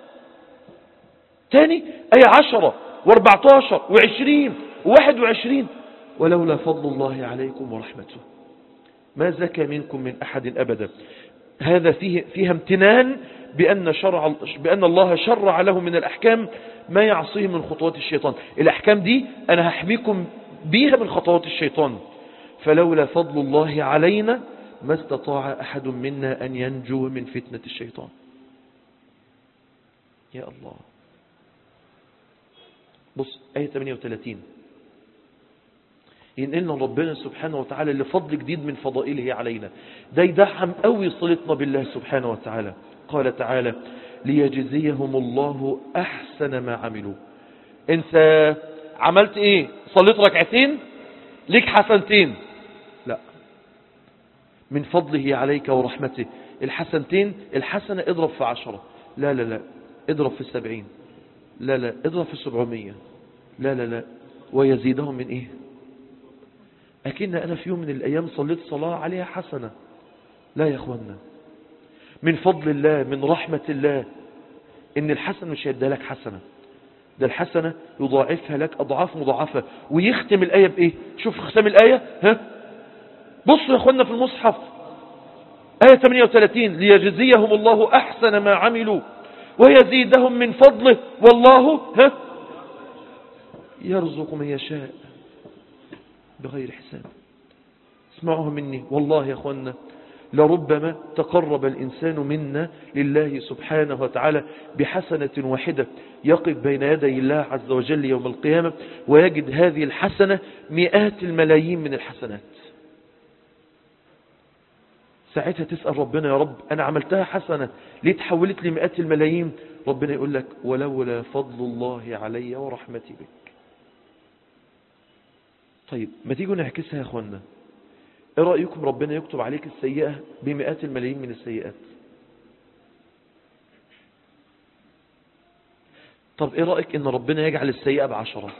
تاني آية عشرة واربعتاشر وعشرين وواحد وعشرين ولولا فضل الله عليكم ورحمته ما زكى منكم من أحد أبدا هذا فيه فيها امتنان بأن, شرع بأن الله شرع له من الأحكام ما يعصيه من خطوات الشيطان الأحكام دي أنا هحميكم بيها من خطوات الشيطان فلولا فضل الله علينا ما استطاع أحد منا أن ينجو من فتنة الشيطان يا الله بص آية 38 ينقلنا ربنا سبحانه وتعالى لفضل جديد من فضائله علينا ده يدعم قوي صلتنا بالله سبحانه وتعالى قال تعالى ليجزيهم الله أحسن ما عملوا انت عملت ايه صليت ركعتين ليك حسنتين لا من فضله عليك ورحمته الحسنتين الحسنة اضرب في عشرة لا لا لا اضرب في السبعين لا لا اضرب في السبعمية لا لا لا ويزيدهم من ايه أكن أنا في يوم من الأيام صليت صلاة عليها حسنة لا يا أخوانا من فضل الله من رحمة الله إن الحسنة مش هيديها لك حسنة ده الحسنة يضاعفها لك أضعاف مضاعفة ويختم الآية بإيه شوف ختم الآية ها بصوا يا أخوانا في المصحف آية 38 ليجزيهم الله أحسن ما عملوا ويزيدهم من فضله والله ها يرزق من يشاء بغير حساب اسمعوها مني والله يا أخوانا لربما تقرب الإنسان منا لله سبحانه وتعالى بحسنة واحدة يقف بين يدي الله عز وجل يوم القيامة ويجد هذه الحسنة مئات الملايين من الحسنات ساعتها تسأل ربنا يا رب أنا عملتها حسنة ليه تحولت لي مئات الملايين ربنا يقول لك ولولا فضل الله علي ورحمتي بك طيب ما تيجوا نعكسها يا أخوانا ايه رأيكم ربنا يكتب عليك السيئة بمئات الملايين من السيئات طب ايه رأيك ان ربنا يجعل السيئة بعشرة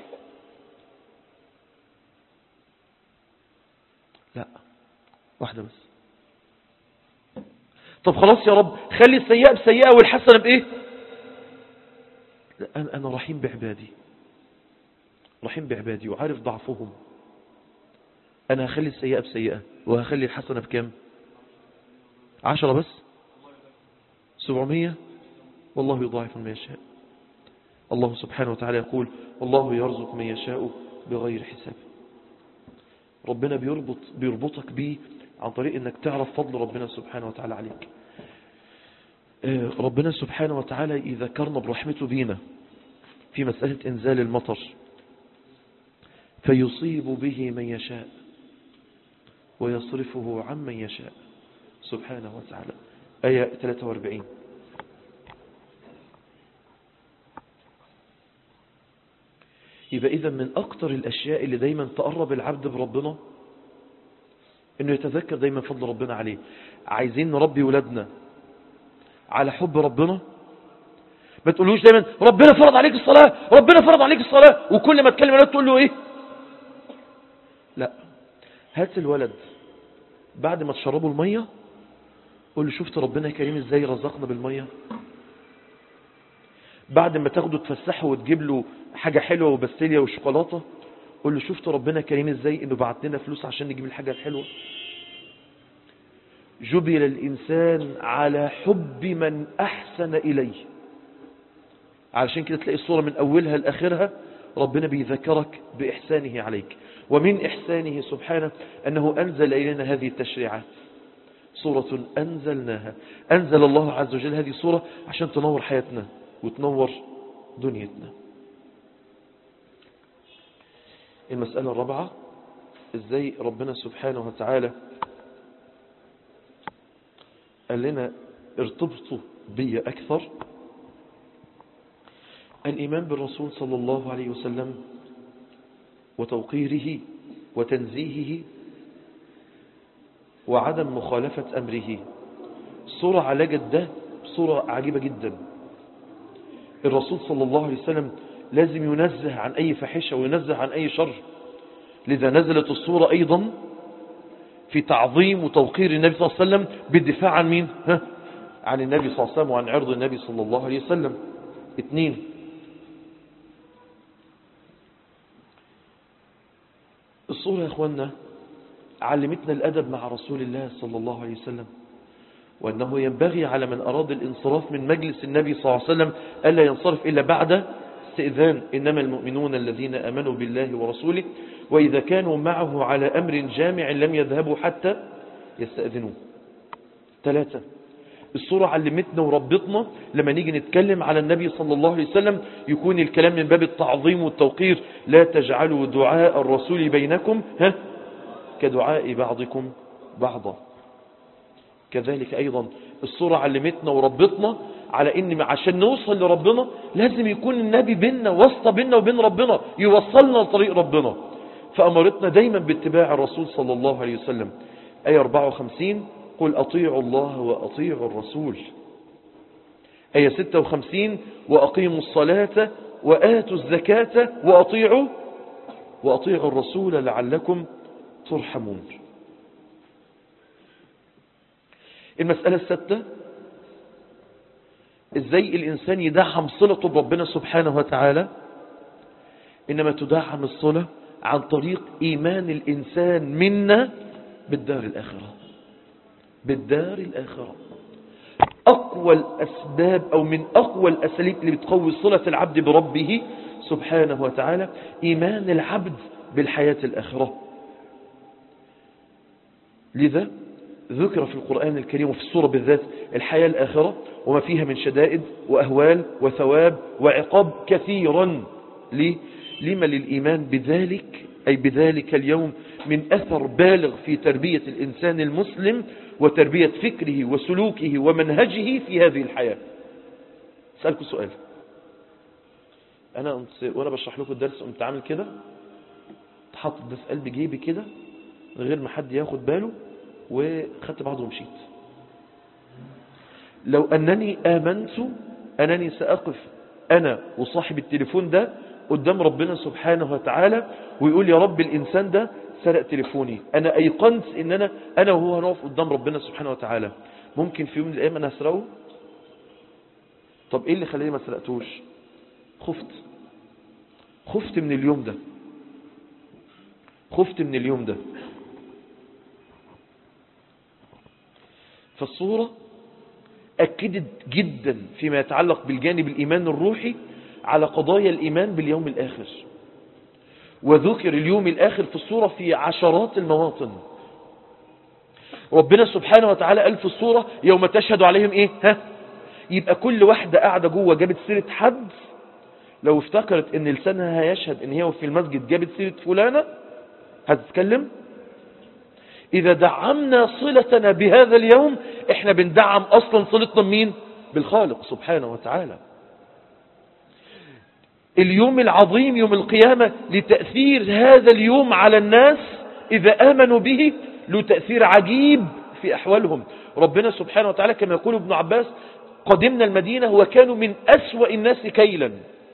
لا واحدة بس طب خلاص يا رب خلي السيئة بسيئة والحسنة بايه لا انا أنا رحيم بعبادي رحيم بعبادي وعارف ضعفهم انا هخلي السيئة بسيئة وهخلي الحسنة بكام عشرة بس سبعمية والله يضاعف من يشاء الله سبحانه وتعالى يقول والله يرزق من يشاء بغير حساب ربنا بيربط بيربطك بيه عن طريق انك تعرف فضل ربنا سبحانه وتعالى عليك ربنا سبحانه وتعالى يذكرنا برحمته بينا في مسألة انزال المطر فيصيب به من يشاء ويصرفه عمن يشاء سبحانه وتعالى آية 43 يبقى إذا من أكتر الأشياء اللي دايما تقرب العبد بربنا إنه يتذكر دايما فضل ربنا عليه عايزين نربي ولادنا على حب ربنا ما تقولوش دايما ربنا فرض عليك الصلاة ربنا فرض عليك الصلاة وكل ما تكلم ولاد تقول له ايه لا هات الولد بعد ما تشربوا المية قول له شفت ربنا كريم ازاي رزقنا بالمية بعد ما تاخده تفسحه وتجيب له حاجة حلوة وبستيليا وشوكولاتة قول له شفت ربنا كريم ازاي انه بعت لنا فلوس عشان نجيب الحاجة الحلوة جبل الإنسان على حب من أحسن إليه علشان كده تلاقي الصورة من أولها لآخرها ربنا بيذكرك بإحسانه عليك ومن إحسانه سبحانه أنه أنزل إلينا هذه التشريعات صورة أنزلناها أنزل الله عز وجل هذه الصورة عشان تنور حياتنا وتنور دنيتنا المسألة الرابعة ازاي ربنا سبحانه وتعالى قال لنا ارتبطوا بي أكثر الإيمان بالرسول صلى الله عليه وسلم وتوقيره وتنزيهه وعدم مخالفة أمره صورة علاجة ده صورة عجيبة جدا الرسول صلى الله عليه وسلم لازم ينزه عن أي فحشة وينزه عن أي شر لذا نزلت الصورة أيضا في تعظيم وتوقير النبي صلى الله عليه وسلم بالدفاع عن مين ها؟ عن النبي صلى الله عليه وسلم وعن عرض النبي صلى الله عليه وسلم اثنين الصورة يا اخوانا علمتنا الأدب مع رسول الله صلى الله عليه وسلم وأنه ينبغي على من أراد الانصراف من مجلس النبي صلى الله عليه وسلم ألا ينصرف إلا بعد استئذان إنما المؤمنون الذين أمنوا بالله ورسوله وإذا كانوا معه على أمر جامع لم يذهبوا حتى يستأذنوه ثلاثة الصورة علمتنا وربطنا لما نيجي نتكلم على النبي صلى الله عليه وسلم يكون الكلام من باب التعظيم والتوقير لا تجعلوا دعاء الرسول بينكم ها كدعاء بعضكم بعضا كذلك أيضا الصورة علمتنا وربطنا على ان عشان نوصل لربنا لازم يكون النبي بيننا واسطة بيننا وبين ربنا يوصلنا لطريق ربنا فأمرتنا دايما باتباع الرسول صلى الله عليه وسلم آية 54 قل أطيعوا الله وأطيعوا الرسول آية 56 وأقيموا الصلاة وآتوا الزكاة وأطيعوا وأطيعوا الرسول لعلكم ترحمون المسألة الستة ازاي الانسان يدعم صلته بربنا سبحانه وتعالى انما تدعم الصلة عن طريق ايمان الانسان منا بالدار الاخرة بالدار الاخرة اقوى الاسباب او من اقوى الاساليب اللي بتقوي صلة العبد بربه سبحانه وتعالى ايمان العبد بالحياة الاخرة لذا ذكر في القرآن الكريم وفي السورة بالذات الحياة الآخرة وما فيها من شدائد وأهوال وثواب وعقاب كثيرا ليه؟ لما للإيمان بذلك أي بذلك اليوم من أثر بالغ في تربية الإنسان المسلم وتربية فكره وسلوكه ومنهجه في هذه الحياة سألكم سؤال أنا وأنا بشرح لكم الدرس قمت عامل كده حاطط ده في قلب جيبي كده من غير ما حد ياخد باله وخدت بعضه ومشيت لو أنني آمنت أنني سأقف أنا وصاحب التليفون ده قدام ربنا سبحانه وتعالى ويقول يا رب الإنسان ده سرق تليفوني أنا أيقنت إن أنا, أنا وهو هنقف قدام ربنا سبحانه وتعالى ممكن في يوم من الأيام أنا أسرقه طب إيه اللي خلاني ما سرقتوش خفت خفت من اليوم ده خفت من اليوم ده فالصورة أكدت جدا فيما يتعلق بالجانب الإيمان الروحي على قضايا الإيمان باليوم الآخر وذكر اليوم الآخر في الصورة في عشرات المواطن ربنا سبحانه وتعالى قال في الصورة يوم تشهد عليهم إيه ها يبقى كل واحدة قاعدة جوه جابت سيرة حد لو افتكرت ان لسانها هيشهد ان هي في المسجد جابت سيرة فلانة هتتكلم إذا دعمنا صلتنا بهذا اليوم إحنا بندعم أصلا صلتنا بمين بالخالق سبحانه وتعالى اليوم العظيم يوم القيامة لتأثير هذا اليوم على الناس إذا آمنوا به له تأثير عجيب في أحوالهم ربنا سبحانه وتعالى كما يقول ابن عباس قدمنا المدينة وكانوا من أسوأ الناس كيلا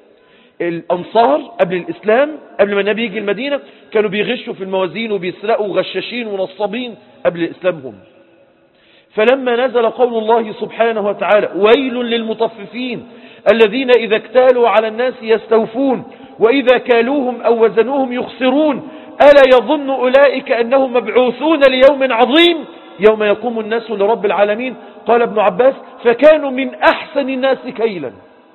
الأنصار قبل الإسلام قبل ما النبي يجي المدينة كانوا بيغشوا في الموازين وبيسرقوا غشاشين ونصابين قبل إسلامهم فلما نزل قول الله سبحانه وتعالى ويل للمطففين الذين إذا اكتالوا على الناس يستوفون وإذا كالوهم أو وزنوهم يخسرون ألا يظن أولئك أنهم مبعوثون ليوم عظيم يوم يقوم الناس لرب العالمين قال ابن عباس فكانوا من أحسن الناس كيلا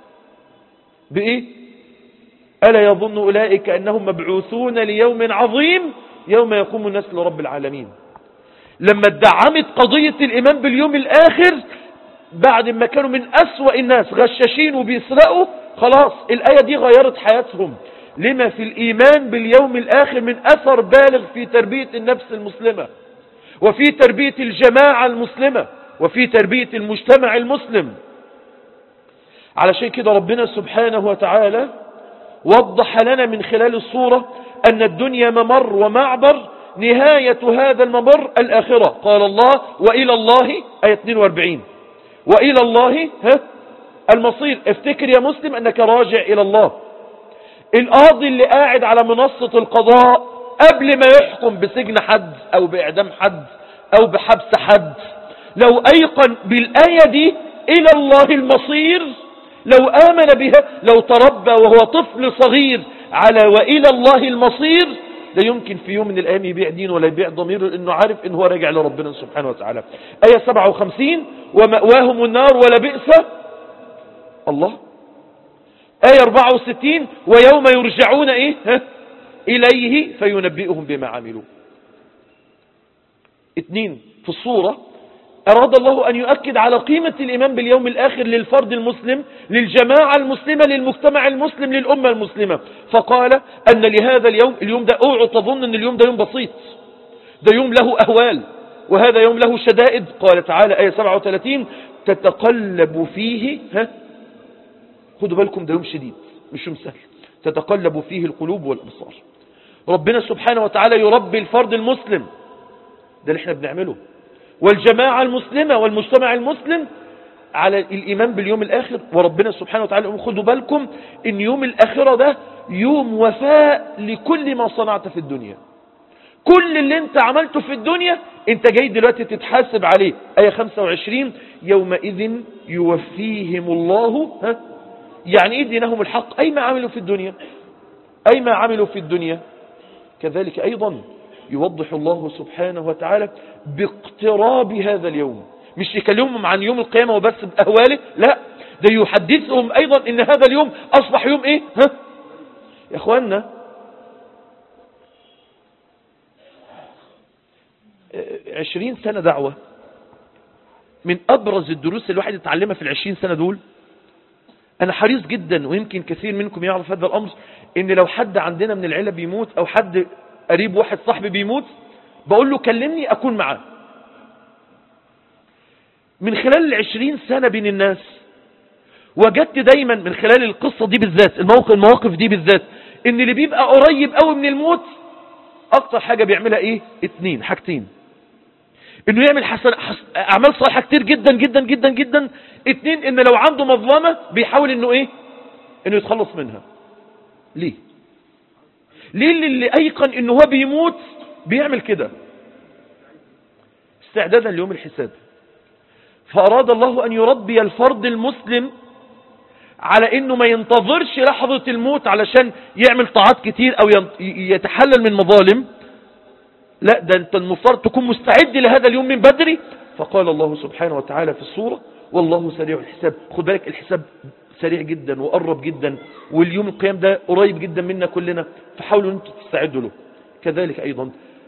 بإيه ألا يظن أولئك أنهم مبعوثون ليوم عظيم يوم يقوم الناس لرب العالمين لما ادعمت قضية الإيمان باليوم الآخر بعد ما كانوا من أسوأ الناس غشاشين وبيسرقوا خلاص الآية دي غيرت حياتهم لما في الإيمان باليوم الآخر من أثر بالغ في تربية النفس المسلمة وفي تربية الجماعة المسلمة وفي تربية المجتمع المسلم على شيء كده ربنا سبحانه وتعالى وضح لنا من خلال الصورة أن الدنيا ممر ومعبر نهاية هذا الممر الآخرة قال الله وإلى الله آية 42 وإلى الله ها المصير افتكر يا مسلم أنك راجع إلى الله القاضي اللي قاعد على منصة القضاء قبل ما يحكم بسجن حد أو بإعدام حد أو بحبس حد لو أيقن بالآية دي إلى الله المصير لو آمن بها لو تربى وهو طفل صغير على وإلى الله المصير لا يمكن في يوم من الأيام يبيع دين ولا يبيع ضميره لأنه عارف إن هو راجع لربنا سبحانه وتعالى آية 57 ومأواهم النار ولا بئس الله آية 64 ويوم يرجعون إيه ها إليه فينبئهم بما عملوا اثنين في الصورة أراد الله أن يؤكد على قيمة الإيمان باليوم الآخر للفرد المسلم للجماعة المسلمة للمجتمع المسلم للأمة المسلمة فقال أن لهذا اليوم اليوم ده اوعوا تظن أن اليوم ده يوم بسيط ده يوم له أهوال وهذا يوم له شدائد قال تعالى آية 37 تتقلب فيه ها خدوا بالكم ده يوم شديد مش يوم سهل تتقلب فيه القلوب والأبصار ربنا سبحانه وتعالى يربي الفرد المسلم ده اللي احنا بنعمله والجماعة المسلمة والمجتمع المسلم على الإيمان باليوم الآخر وربنا سبحانه وتعالى يقول خدوا بالكم إن يوم الآخرة ده يوم وفاء لكل ما صنعت في الدنيا كل اللي انت عملته في الدنيا انت جاي دلوقتي تتحاسب عليه آية 25 يومئذ يوفيهم الله ها يعني ايه دينهم الحق أي ما عملوا في الدنيا أي ما عملوا في الدنيا كذلك أيضا يوضح الله سبحانه وتعالى باقتراب هذا اليوم مش يكلمهم عن يوم القيامة وبس بأهواله لا ده يحدثهم أيضا إن هذا اليوم أصبح يوم إيه ها يا أخوانا عشرين سنة دعوة من أبرز الدروس اللي الواحد يتعلمها في العشرين سنة دول أنا حريص جدا ويمكن كثير منكم يعرف هذا الأمر إن لو حد عندنا من العيلة بيموت أو حد قريب واحد صاحبي بيموت بقول له كلمني أكون معاه من خلال العشرين سنة بين الناس وجدت دايما من خلال القصة دي بالذات الموقف, المواقف دي بالذات ان اللي بيبقى قريب قوي من الموت اكتر حاجة بيعملها ايه اتنين حاجتين انه يعمل حسن حس... اعمال صالحة كتير جدا جدا جدا جدا اتنين ان لو عنده مظلمة بيحاول انه ايه انه يتخلص منها ليه ليه اللي, اللي ايقن انه هو بيموت بيعمل كده استعدادا ليوم الحساب فأراد الله أن يربي الفرد المسلم على أنه ما ينتظرش لحظة الموت علشان يعمل طاعات كتير أو يتحلل من مظالم لا ده أنت المفترض تكون مستعد لهذا اليوم من بدري فقال الله سبحانه وتعالى في الصورة والله سريع الحساب خد بالك الحساب سريع جدا وقرب جدا واليوم القيام ده قريب جدا منا كلنا فحاولوا أن تستعدوا له كذلك أيضا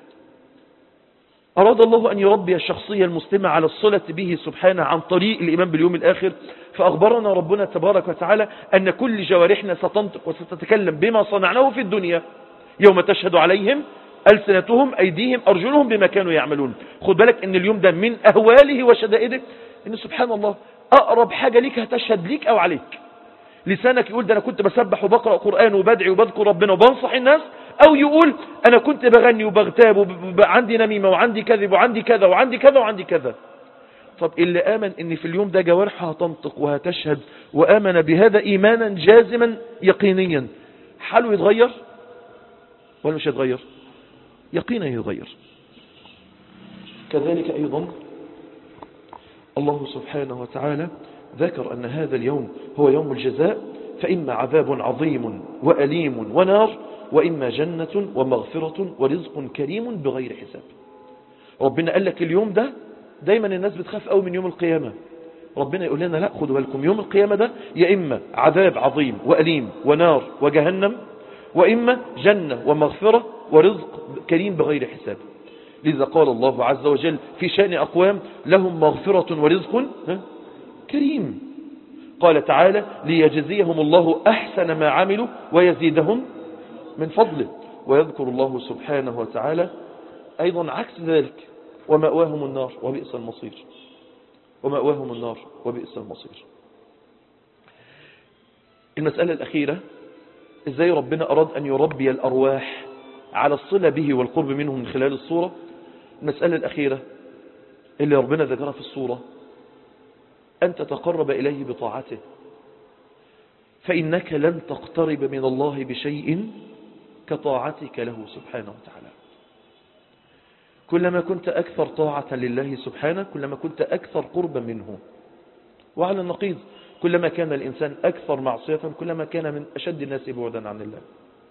أراد الله أن يربي الشخصية المسلمة على الصلة به سبحانه عن طريق الإيمان باليوم الآخر فأخبرنا ربنا تبارك وتعالى أن كل جوارحنا ستنطق وستتكلم بما صنعناه في الدنيا يوم تشهد عليهم ألسنتهم أيديهم أرجلهم بما كانوا يعملون خد بالك أن اليوم ده من أهواله وشدائده أن سبحان الله أقرب حاجة ليك هتشهد ليك أو عليك لسانك يقول ده أنا كنت بسبح وبقرأ قرآن وبدعي وبذكر ربنا وبنصح الناس أو يقول أنا كنت بغني وبغتاب وعندي نميمة وعندي كذب وعندي كذا وعندي كذا وعندي كذا طب اللي آمن ان في اليوم ده جوارحه هتنطق وهتشهد وآمن بهذا إيمانا جازما يقينيا حاله يتغير ولا مش يتغير يقينا يتغير كذلك أيضا الله سبحانه وتعالى ذكر أن هذا اليوم هو يوم الجزاء فإما عذاب عظيم وأليم ونار وإما جنة ومغفرة ورزق كريم بغير حساب ربنا قال لك اليوم ده دايما الناس بتخاف قوي من يوم القيامة ربنا يقول لنا لا خدوا بالكم يوم القيامة ده يا إما عذاب عظيم وأليم ونار وجهنم وإما جنة ومغفرة ورزق كريم بغير حساب لذا قال الله عز وجل في شأن أقوام لهم مغفرة ورزق كريم قال تعالى ليجزيهم الله أحسن ما عملوا ويزيدهم من فضله ويذكر الله سبحانه وتعالى أيضا عكس ذلك ومأواهم النار وبئس المصير ومأواهم النار وبئس المصير المسألة الأخيرة إزاي ربنا أراد أن يربي الأرواح على الصلة به والقرب منه من خلال الصورة المسألة الأخيرة اللي ربنا ذكرها في الصورة أن تتقرب إليه بطاعته فإنك لن تقترب من الله بشيء كطاعتك له سبحانه وتعالى كلما كنت أكثر طاعة لله سبحانه كلما كنت أكثر قربا منه وعلى النقيض كلما كان الإنسان أكثر معصية كلما كان من أشد الناس بعدا عن الله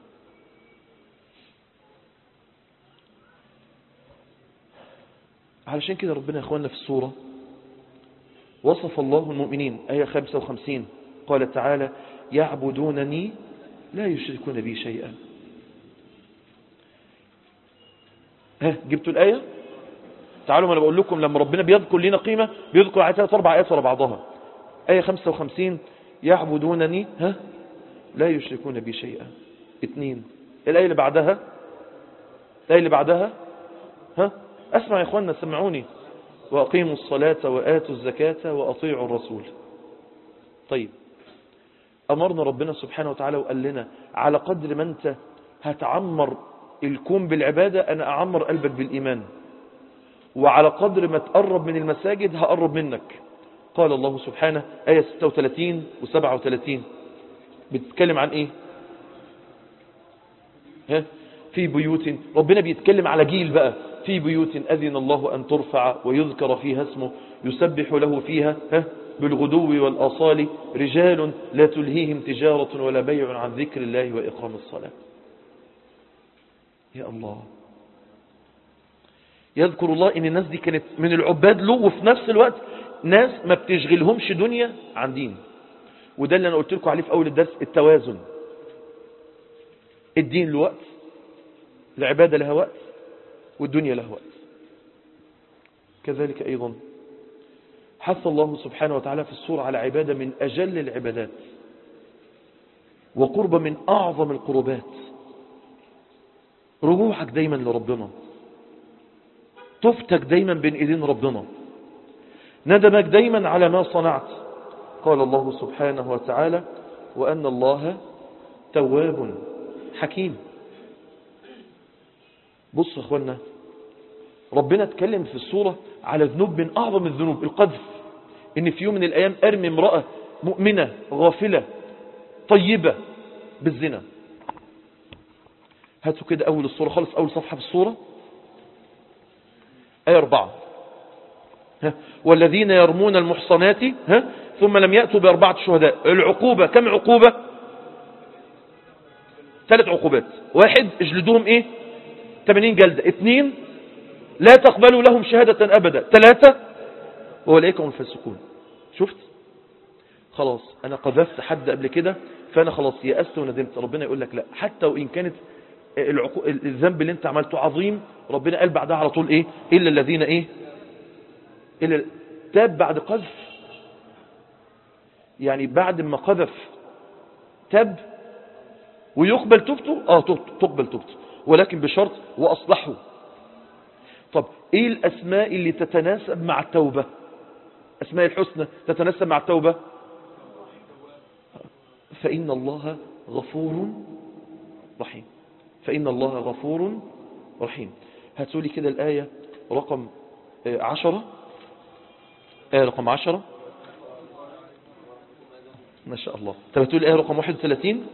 علشان كده ربنا يا أخوانا في السورة وصف الله المؤمنين آية 55 قال تعالى يعبدونني لا يشركون بي شيئا ها جبتوا الآية تعالوا ما انا بقول لكم لما ربنا بيذكر لنا قيمة بيذكر على ثلاث اربع ايات ورا بعضها آية 55 يعبدونني ها لا يشركون بي شيئا اثنين الآية اللي بعدها الآية اللي بعدها ها اسمع يا اخوانا سمعوني وأقيموا الصلاة وآتوا الزكاة وأطيعوا الرسول طيب أمرنا ربنا سبحانه وتعالى وقال لنا على قدر ما أنت هتعمر الكون بالعبادة أنا أعمر قلبك بالإيمان وعلى قدر ما تقرب من المساجد هقرب منك قال الله سبحانه آية 36 و 37 بتتكلم عن إيه ها في بيوت ربنا بيتكلم على جيل بقى في بيوت أذن الله أن ترفع ويذكر فيها اسمه يسبح له فيها ها بالغدو والآصال رجال لا تلهيهم تجارة ولا بيع عن ذكر الله وإقام الصلاة يا الله يذكر الله ان الناس دي كانت من العباد له وفي نفس الوقت ناس ما بتشغلهمش دنيا عن دين وده اللي انا قلت لكم عليه في اول الدرس التوازن الدين له وقت العبادة لها وقت والدنيا لها وقت كذلك ايضا حث الله سبحانه وتعالى في السورة على عبادة من اجل العبادات وقرب من اعظم القربات رجوعك دايما لربنا طفتك دايما بين ايدين ربنا ندمك دايما على ما صنعت قال الله سبحانه وتعالى وأن الله تواب حكيم بص يا اخوانا ربنا اتكلم في السورة على ذنوب من أعظم الذنوب القذف إن في يوم من الأيام أرمي امرأة مؤمنة غافلة طيبة بالزنا هاتوا كده أول الصورة خالص أول صفحة في الصورة آية أربعة ها والذين يرمون المحصنات ها ثم لم يأتوا بأربعة شهداء العقوبة كم عقوبة ثلاث عقوبات واحد اجلدوهم ايه 80 جلدة اثنين لا تقبلوا لهم شهادة أبدا ثلاثة وأولئك هم الفاسقون شفت خلاص أنا قذفت حد قبل كده فأنا خلاص يأست وندمت ربنا يقول لك لا حتى وإن كانت العقو... الذنب اللي انت عملته عظيم ربنا قال بعدها على طول ايه إلا الذين ايه إلا تاب بعد قذف يعني بعد ما قذف تاب ويقبل توبته اه تقبل توبته ولكن بشرط واصلحه طب ايه الاسماء اللي تتناسب مع التوبة اسماء الحسنى تتناسب مع التوبة فإن الله غفور رحيم فإن الله غفور رحيم هاتوا لي كده الآية رقم عشرة آية رقم عشرة ما شاء الله طب هاتوا لي الآية رقم 31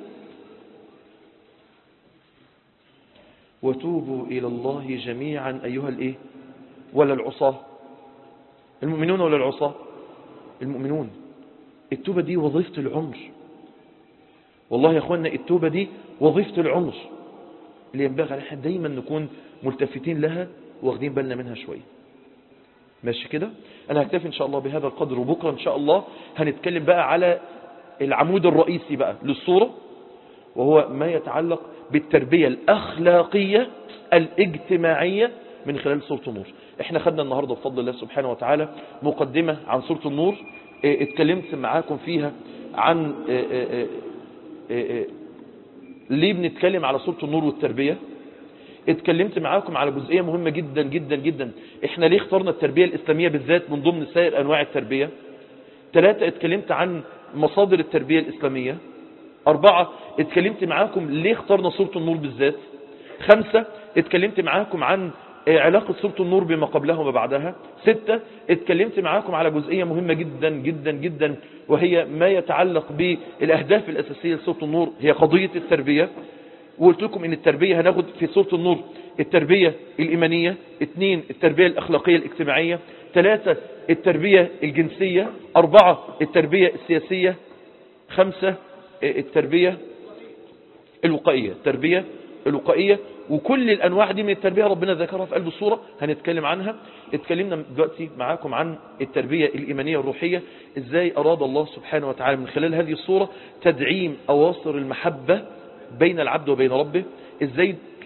وتوبوا إلى الله جميعا أيها الإيه ولا العصاة المؤمنون ولا العصاة المؤمنون التوبة دي وظيفة العمر والله يا أخوانا التوبة دي وظيفة العمر اللي ينبغي علينا دايما نكون ملتفتين لها واخدين بالنا منها شوية ماشي كده أنا هكتفي إن شاء الله بهذا القدر وبكرة إن شاء الله هنتكلم بقى على العمود الرئيسي بقى للصورة وهو ما يتعلق بالتربية الأخلاقية الاجتماعية من خلال سورة النور احنا خدنا النهاردة بفضل الله سبحانه وتعالى مقدمة عن سورة النور اه اتكلمت معاكم فيها عن اه اه ليه بنتكلم على سورة النور والتربية اتكلمت معاكم على جزئية مهمة جدا جدا جدا احنا ليه اخترنا التربية الإسلامية بالذات من ضمن سائر أنواع التربية ثلاثة اتكلمت عن مصادر التربية الإسلامية أربعة اتكلمت معاكم ليه اخترنا سورة النور بالذات خمسة اتكلمت معاكم عن علاقة سورة النور بما قبلها وما بعدها ستة اتكلمت معاكم على جزئية مهمة جدا جدا جدا وهي ما يتعلق بالأهداف الأساسية لسورة النور هي قضية التربية وقلت لكم ان التربية هناخد في سورة النور التربية الإيمانية اثنين التربية الأخلاقية الاجتماعية ثلاثة التربية الجنسية أربعة التربية السياسية خمسة التربية الوقائية التربية الوقائية وكل الأنواع دي من التربية ربنا ذكرها في قلب الصورة هنتكلم عنها اتكلمنا دلوقتي معاكم عن التربية الإيمانية الروحية ازاي أراد الله سبحانه وتعالى من خلال هذه الصورة تدعيم أواصر المحبة بين العبد وبين ربه ازاي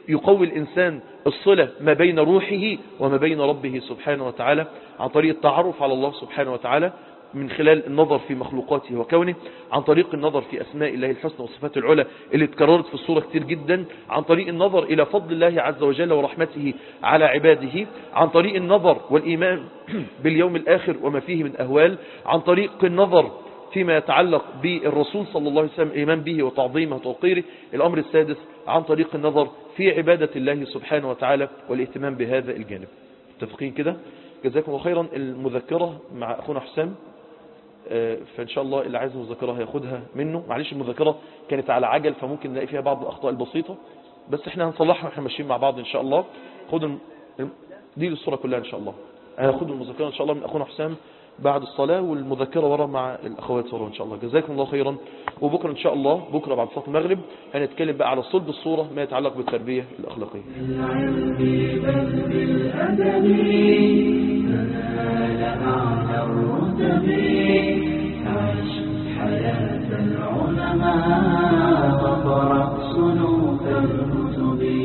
يقوي الإنسان الصلة ما بين روحه وما بين ربه سبحانه وتعالى عن طريق التعرف على الله سبحانه وتعالى من خلال النظر في مخلوقاته وكونه عن طريق النظر في أسماء الله الحسنى وصفاته العلى اللي اتكررت في الصورة كتير جدا عن طريق النظر إلى فضل الله عز وجل ورحمته على عباده عن طريق النظر والإيمان باليوم الآخر وما فيه من أهوال عن طريق النظر فيما يتعلق بالرسول صلى الله عليه وسلم الإيمان به وتعظيمه وتوقيره الأمر السادس عن طريق النظر في عبادة الله سبحانه وتعالى والاهتمام بهذا الجانب متفقين كده جزاكم الله خيرا المذكرة مع أخونا حسام فإن شاء الله اللي عايز مذكرة هياخدها منه معلش المذكرة كانت على عجل فممكن نلاقي فيها بعض الأخطاء البسيطة بس احنا هنصلحها واحنا ماشيين مع بعض إن شاء الله خد الم... دي الصورة كلها إن شاء الله هناخد المذكرة إن شاء الله من أخونا حسام بعد الصلاة والمذكرة ورا مع الأخوات ورا إن شاء الله جزاكم الله خيرا وبكرة إن شاء الله بكرة بعد صلاة المغرب هنتكلم بقى على صلب الصورة ما يتعلق بالتربية الأخلاقية بالعلم بل بالأدب تنال أعلى الرتب عش حياة العلماء وقرأ صنوف الكتب